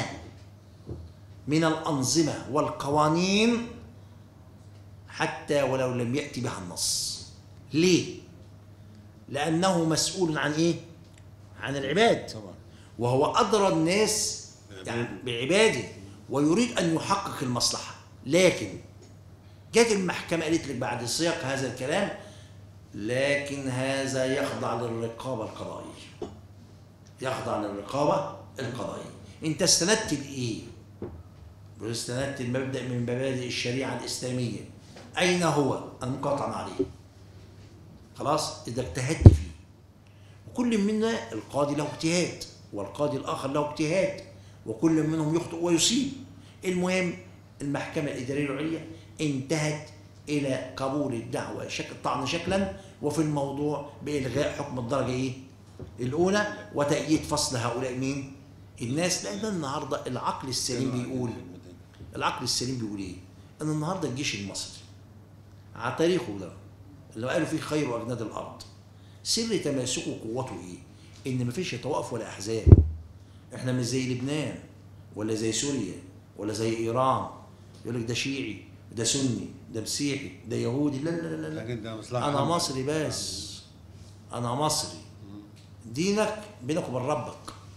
من الانظمه والقوانين حتى ولو لم ياتي بها النص ليه لانه مسؤول عن ايه عن العباد طبعا وهو أدرى الناس يعني بعباده ويريد أن يحقق المصلحة لكن جت المحكمة قالت لك بعد سياق هذا الكلام لكن هذا يخضع للرقابة القضائية يخضع للرقابة القضائية أنت استندت لإيه؟ واستندت المبدأ من مبادئ الشريعة الإسلامية أين هو المقاطعة عليه خلاص إذا اجتهدت فيه وكل منا القاضي له اجتهاد والقاضي الآخر له اجتهاد وكل منهم يخطئ ويصيب المهم المحكمة الإدارية العليا انتهت إلى قبول الدعوة شكل طعن شكلا وفي الموضوع بإلغاء حكم الدرجة إيه؟ الأولى وتأييد فصل هؤلاء مين؟ الناس لأن النهاردة العقل السليم بيقول العقل السليم بيقول إيه؟ أن النهاردة الجيش المصري على تاريخه ده اللي قالوا فيه خير أجناد الأرض سر تماسكه وقوته ايه؟ ان مفيش طوائف ولا احزاب. احنا مش زي لبنان ولا زي سوريا ولا زي ايران يقول لك ده شيعي ده سني ده مسيحي ده يهودي لا لا لا لا لكن ده مصلحه انا عامة. مصري بس انا مصري دينك بينك وبين ربك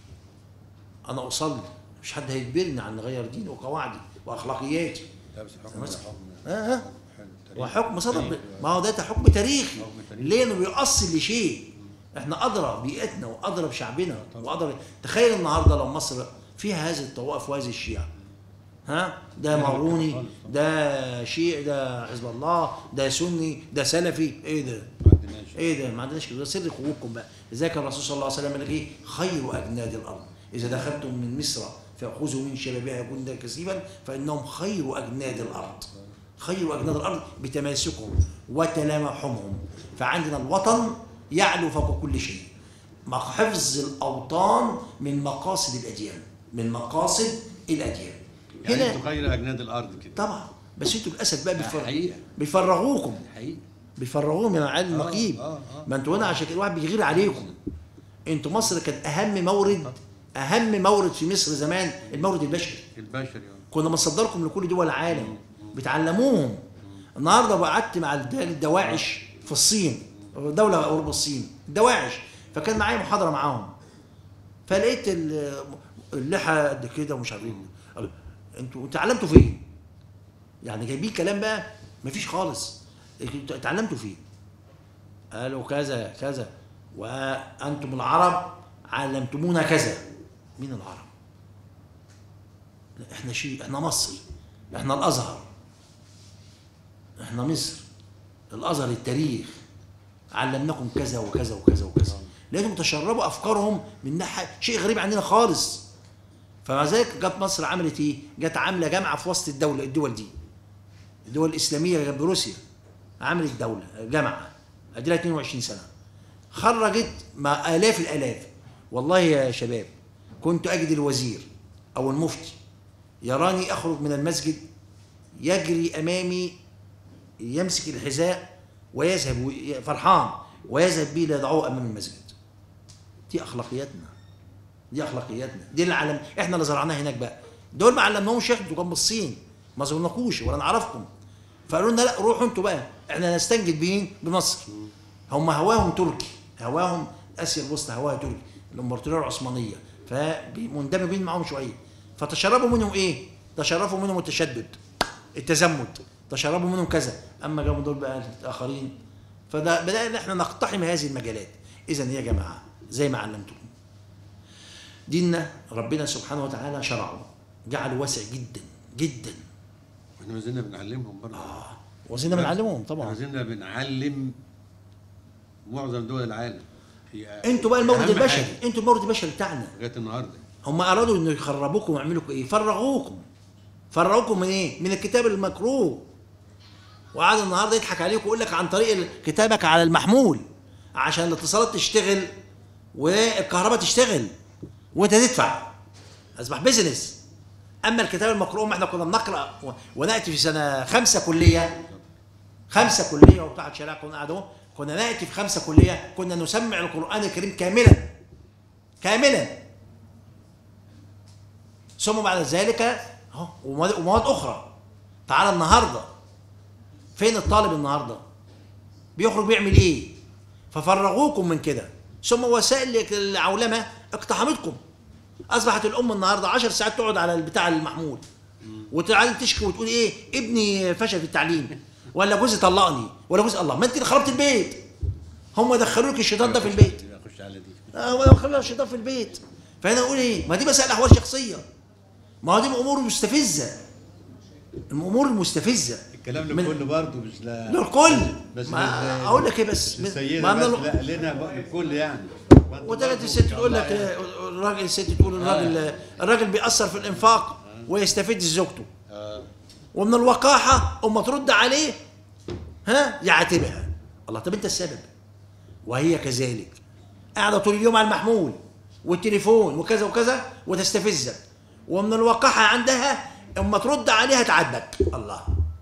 انا اصلي مش حد هيجبرني عن غير ديني وقواعدي واخلاقياتي لا بس حكم مثلا. ده حكم اه اه حلو، تاريخ. وحكم صدر تاريخ. ما هو ده حكم تاريخي حكم تاريخي. ليه انه بيؤصل لشيء احنا ادرى بيئتنا وادرى بشعبنا وادرى تخيل النهارده لو مصر فيها هذه الطوائف وهذه الشيعة ها ده ماروني ده شيعي ده حزب الله ده سني ده سلفي ايه ده ما عندناش ايه ده ما عندناش كده ده سر قوتكم بقى لذلك الرسول صلى الله عليه وسلم قال لك ايه خير اجناد الارض اذا دخلتم من مصر فخذوا من شبابها جندا كثيبا فانهم خير اجناد الارض خير اجناد الارض بتماسكهم وتلامحهم فعندنا الوطن يعلو فوق كل شيء مع حفظ الاوطان من مقاصد الاديان من مقاصد الاديان يعني هنا انتوا خير اجناد الارض كده طبعا بس انتوا للاسف بقى بيفرغ حقيقة. بيفرغوكم حقيقي بيفرغوهم من عالم النقيب آه، آه. ما انتوا هنا عشان كده الواحد بيغير عليكم انتوا مصر كان اهم مورد اهم مورد في مصر زمان المورد البشري البشري يعني. كنا بنصدركم لكل دول العالم بتعلموهم النهارده قعدت مع الد- الدواعش في الصين دوله قرب الصين الدواعش فكان معايا محاضره معاهم فلقيت ال- اللحى قد كده ومش عارف ايه قالوا، انتوا اتعلمتوا فين؟ يعني جايبين كلام بقى مفيش خالص انتوا اتعلمتوا فين؟ قالوا كذا كذا وانتم العرب علمتمونا كذا مين العرب؟ لا احنا شيء احنا مصر احنا الازهر احنا مصر الازهر التاريخ علمناكم كذا وكذا وكذا وكذا لانهم تشربوا افكارهم من ناحيه شيء غريب عننا خالص فمع ذلك جت مصر عملت ايه؟ جت عامله جامعه في وسط الدوله الدول دي الدول الاسلاميه جنب روسيا عملت دوله جامعه اديلها 22 سنه خرجت مع الاف الالاف والله يا شباب كنت اجد الوزير او المفتي يراني اخرج من المسجد يجري امامي يمسك الحذاء ويذهب وي- فرحان ويذهب به ليضعوه امام المسجد دي اخلاقياتنا دي اخلاقياتنا دي اللي علم احنا اللي زرعناها هناك بقى دول ما علمناهمش احنا انتوا كان بالصين ما زرناكوش ولا نعرفكم فقالوا لنا لا روحوا انتوا بقى احنا نستنجد بمين بمصر هم هواهم تركي هواهم اسيا الوسطى هواها تركي الامبراطوريه العثمانيه فمندمجين معاهم شويه فتشربوا منهم ايه؟ تشربوا منهم التشدد التزمت تشربوا منهم كذا اما جابوا دول بقى الاخرين فده بدانا احنا نقتحم هذه المجالات اذا يا جماعه زي ما علمتكم ديننا ربنا سبحانه وتعالى شرعه جعله واسع جدا جدا احنا ما زلنا بنعلمهم برضه وزينا بنعلمهم ما طبعا زلنا بنعلم معظم دول العالم هي انتوا بقى المورد أهم البشري حاجة انتوا المورد البشري بتاعنا لغايه النهارده هم ارادوا انه يخربوكم ويعملوا لكم ايه فرغوكم فرغوكم من ايه من الكتاب المكروه وقعد النهارده يضحك عليكم ويقول لك عن طريق كتابك على المحمول عشان الاتصالات تشتغل والكهرباء تشتغل وانت تدفع اصبح بيزنس اما الكتاب المقروء ما احنا كنا بنقرا و- وناتي في سنه خمسه كليه خمسه كليه وبتاعه شريعه كنا قاعدين كنا ناتي في خمسه كليه كنا نسمع القران الكريم كاملا كاملا ثم بعد ذلك اهو ومواد ومواد اخرى تعالى النهارده فين الطالب النهارده بيخرج بيعمل ايه ففرغوكم من كده ثم وسائل العولمه اقتحمتكم اصبحت الام النهارده 10 ساعات تقعد على البتاع المحمول وتقعد تشكي وتقول ايه ابني فشل في التعليم ولا جوزي طلقني ولا جوزي الله ما انت اللي خربت البيت هم دخلوا لك الشيطان ده في البيت اخش على دي اه ولا خلى الشيطان في البيت فهنا اقول ايه ما دي مسائل احوال شخصيه ما هو دي امور مستفزه الامور المستفزه الكلام من- للكل برضه مش لا للكل بس ما لل- اقول لك ايه بس للسيدة ما بس من- لا لنا بقى الكل يعني وتجد الست تقول لك آه، الراجل الست تقول الراجل الراجل بيأثر في الانفاق ويستفيد زوجته ومن الوقاحه اما ترد عليه ها يعاتبها الله طب انت السبب وهي كذلك قاعده طول اليوم على المحمول والتليفون وكذا وكذا وتستفزك ومن الوقاحه عندها اما ترد عليها تعاتبك الله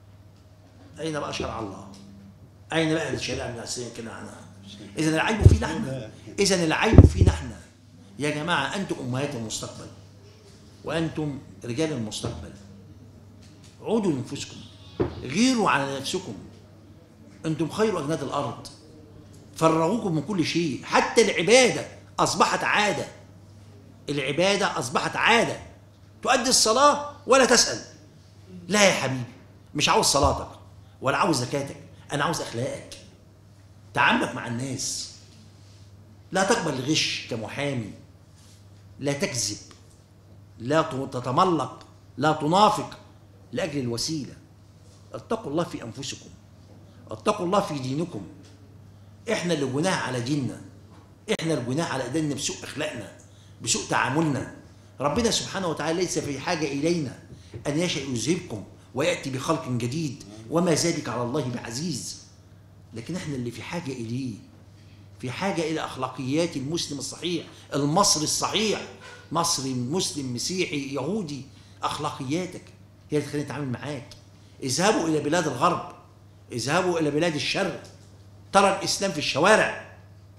اين بقى شرع الله اين بقى الشريعه الناسيه كده عنها اذا العيب فينا احنا اذا العيب فينا احنا يا جماعه انتم امهات المستقبل وانتم رجال المستقبل عودوا لانفسكم غيروا على نفسكم انتم خير اجناد الارض فرغوكم من كل شيء حتى العباده اصبحت عاده العباده اصبحت عاده تؤدي الصلاه ولا تسال لا يا حبيبي مش عاوز صلاتك ولا عاوز زكاتك انا عاوز اخلاقك تعاملك مع الناس لا تقبل الغش كمحامي لا تكذب لا تتملق لا تنافق لاجل الوسيله اتقوا الله في انفسكم اتقوا الله في دينكم احنا اللي جناه على ديننا احنا اللي جناه على ايدينا بسوء اخلاقنا بسوء تعاملنا ربنا سبحانه وتعالى ليس في حاجه الينا ان يشاء يذهبكم وياتي بخلق جديد وما ذلك على الله بعزيز لكن احنا اللي في حاجه اليه في حاجه الى اخلاقيات المسلم الصحيح المصري الصحيح مصري مسلم مسيحي يهودي اخلاقياتك هي اللي تخليني اتعامل معاك اذهبوا الى بلاد الغرب اذهبوا الى بلاد الشرق ترى الاسلام في الشوارع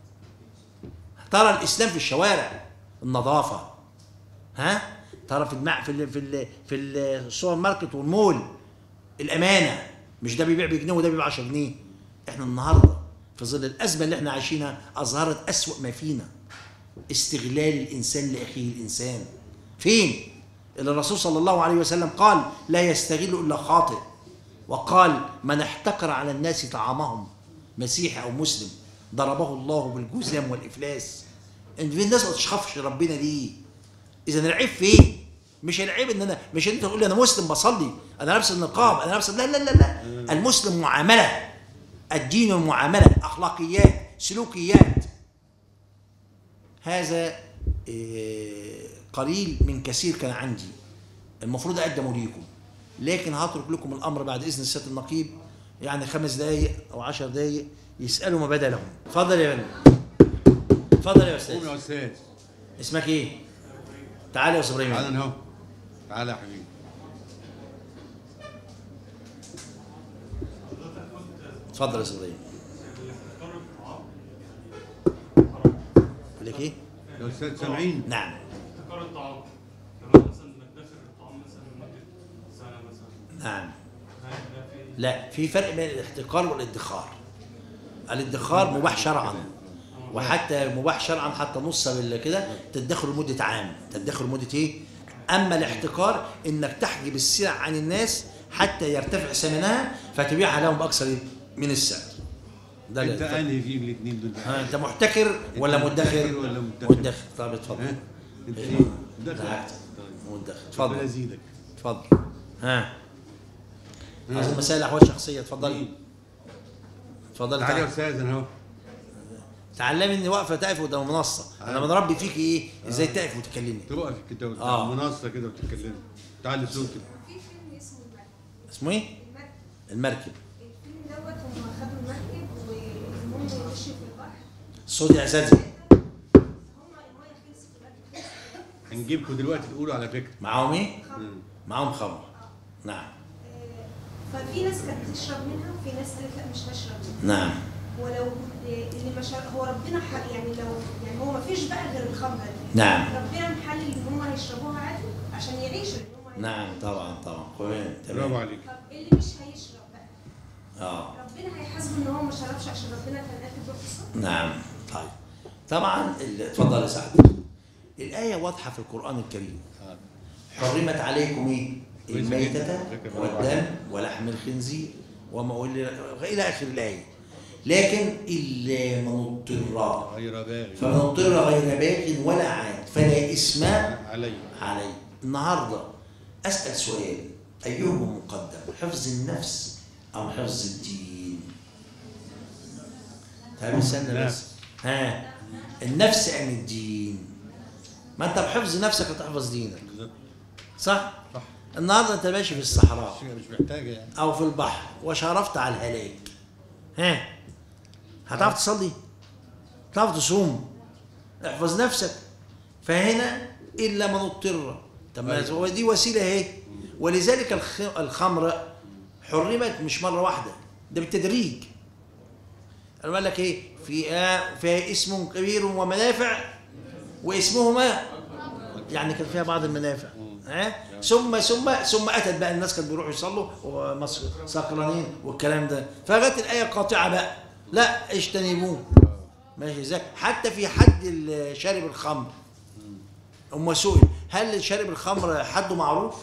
ترى الاسلام في الشوارع النظافه ها ترى في المع... في ال... في ال... في السوبر ماركت والمول الامانه مش ده بيبيع بجنيه وده بيبيع 10 جنيه احنا النهارده في ظل الازمه اللي احنا عايشينها اظهرت اسوا ما فينا استغلال الانسان لاخيه الانسان فين اللي الرسول صلى الله عليه وسلم قال لا يستغل الا خاطئ وقال من احتكر على الناس طعامهم مسيحي او مسلم ضربه الله بالجزام والافلاس ان في الناس ما تشخفش ربنا ليه اذا العيب فين مش العيب ان انا مش انت تقول لي انا مسلم بصلي انا لابس النقاب انا لابس لا لا لا لا المسلم معامله الدين معامله اخلاقيات سلوكيات هذا إيه، قليل من كثير كان عندي المفروض اقدمه ليكم لكن هترك لكم الامر بعد اذن السيد النقيب يعني خمس دقائق او عشر دقائق يسالوا ما بدا لهم اتفضل يا بني اتفضل يا قوم استاذ يا استاذ اسمك ايه تعالى يا استاذ ابراهيم تعالى اهو تعالى يا حبيبي اتفضل يا استاذ ابراهيم س- سامعين نعم احتكار الطعام كمان مثلا انك داخل الطعام مثلا لمده سنه مثلا نعم هل ده في لا في فرق بين الاحتكار والادخار الادخار مباح شرعا وحتى مباح شرعا حتى نص بال- كده تدخر لمده عام تدخر لمده ايه اما الاحتكار انك تحجب السلع عن الناس حتى يرتفع ثمنها فتبيعها لهم باكثر إيه؟ من السعر ده انت الفرق. انهي فيه من الاثنين دول ها انت محتكر ولا أنت مدخر محتكر ولا مدخر؟ مدخر طب اتفضل ها انت إيه؟ ايه مدخر دعكت. طيب مدخر ربنا اتفضل يزيدك اتفضل ها ها. عايزين مسائل الاحوال الشخصيه اتفضلي اتفضلي تعالى يا تعالي. استاذ انا اهو تعلمي اني واقفه تقف قدام منصه انا بنربي فيك ايه ازاي تقف وتكلمي تقف كده قدام آه. منصه كده وتتكلم تعالي صوتك في فيلم اسمه المركب اسمه ايه المركب المركب الفيلم دوت هم خدوا المركب والمهم مشوا في البحر الصوت يا اساتذه هم الميه خلصت المركب خلصت هنجيبكم دلوقتي تقولوا على فكره معاهم ايه خمر. معاهم خمر نعم آه، ففي ناس كانت تشرب منها وفي ناس قالت لا مش هشرب منها نعم ولو آه، اللي ما شرب هو ربنا حق يعني لو يعني هو ما فيش بقى غير الخمره دي نعم. ربنا محلل ان هم هيشربوها عادي عشان يعيشوا ان هم نعم طبعا طبعا تمام برافو تمام عليك طب اللي مش هيشرب بقى اه ربنا هيحاسبه ان هو ما شربش عشان ربنا كان كاتب له قصه نعم طيب طبعا ال- اتفضل يا سعد الآية واضحة في القرآن الكريم حرمت عليكم ايه؟ الميتة والدم ولحم الخنزير وما أهل- إلى آخر الآية لكن إلا من اضطر غير باغي فمن اضطر غير باغ ولا عاد فلا إثم علي عليه النهارده أسأل سؤال أيهما مقدم حفظ النفس أم حفظ الدين طيب استنى بس ها النفس أم الدين ما أنت بحفظ نفسك هتحفظ دينك بالظبط صح صح النهارده أنت ماشي في الصحراء شيء مش محتاجه يعني أو في البحر وشرفت على الهلاك ها هتعرف تصلي تعرف تصوم احفظ نفسك فهنا إلا من اضطر طب ما هو دي وسيلة اهي ولذلك الخ- الخمر حرمت مش مرة واحدة ده بالتدريج أنا قال لك ايه في آه فيها اسم كبير ومنافع واسمهما يعني كان فيها بعض المنافع ها ثم ثم ثم اتت بقى الناس كانوا بيروحوا يصلوا ومصر سكرانين والكلام ده فجت الايه قاطعه بقى لا اجتنبوه ماشي ازاي حتى في حد ال- شارب الخمر أم سئل هل شارب الخمر حده معروف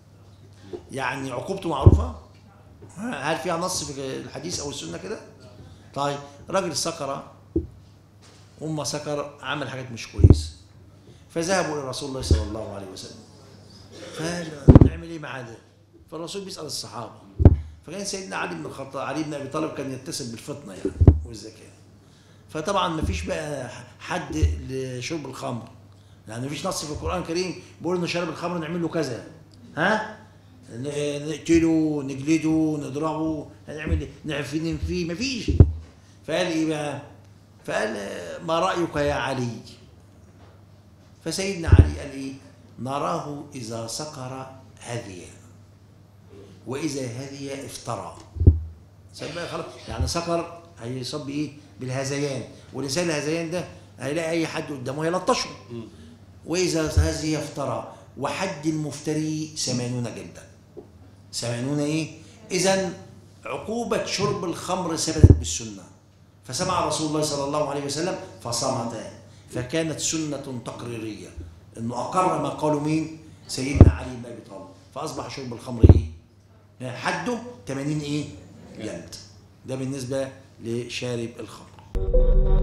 يعني عقوبته معروفه هل فيها نص في الحديث او السنه كده طيب راجل سكر أم سكر عمل حاجات مش كويسه فذهبوا الى رسول الله صلى الله عليه وسلم فقال نعمل ايه مع ده؟ فالرسول بيسال الصحابه فكان سيدنا علي بن الخطاب علي بن ابي طالب كان يتسم بالفطنه يعني والذكاء فطبعا ما فيش بقى حد لشرب الخمر يعني ما فيش نص في القران الكريم بيقول انه شرب الخمر نعمل له كذا ها ن- نقتله نجلده نضربه هنعمل ايه؟ نعفن فيه ما فيش فقال ايه بقى؟ فقال ما رايك يا علي؟ فسيدنا علي قال ايه نراه اذا سكر هدي واذا هدي افترى سبب خلاص يعني سكر هيصاب بايه بالهذيان ولسان الهذيان ده هيلاقي اي حد قدامه هيلطشه واذا هذه افترى وحد المفتري ثمانون جلدا ثمانون ايه اذا عقوبه شرب الخمر ثبتت بالسنه فسمع رسول الله صلى الله عليه وسلم فصمت فكانت سنة تقريرية انه اقر ما قالوا مين سيدنا علي بن ابي طالب فاصبح شرب الخمر ايه يعني حده 80 ايه جلد ده بالنسبة لشارب الخمر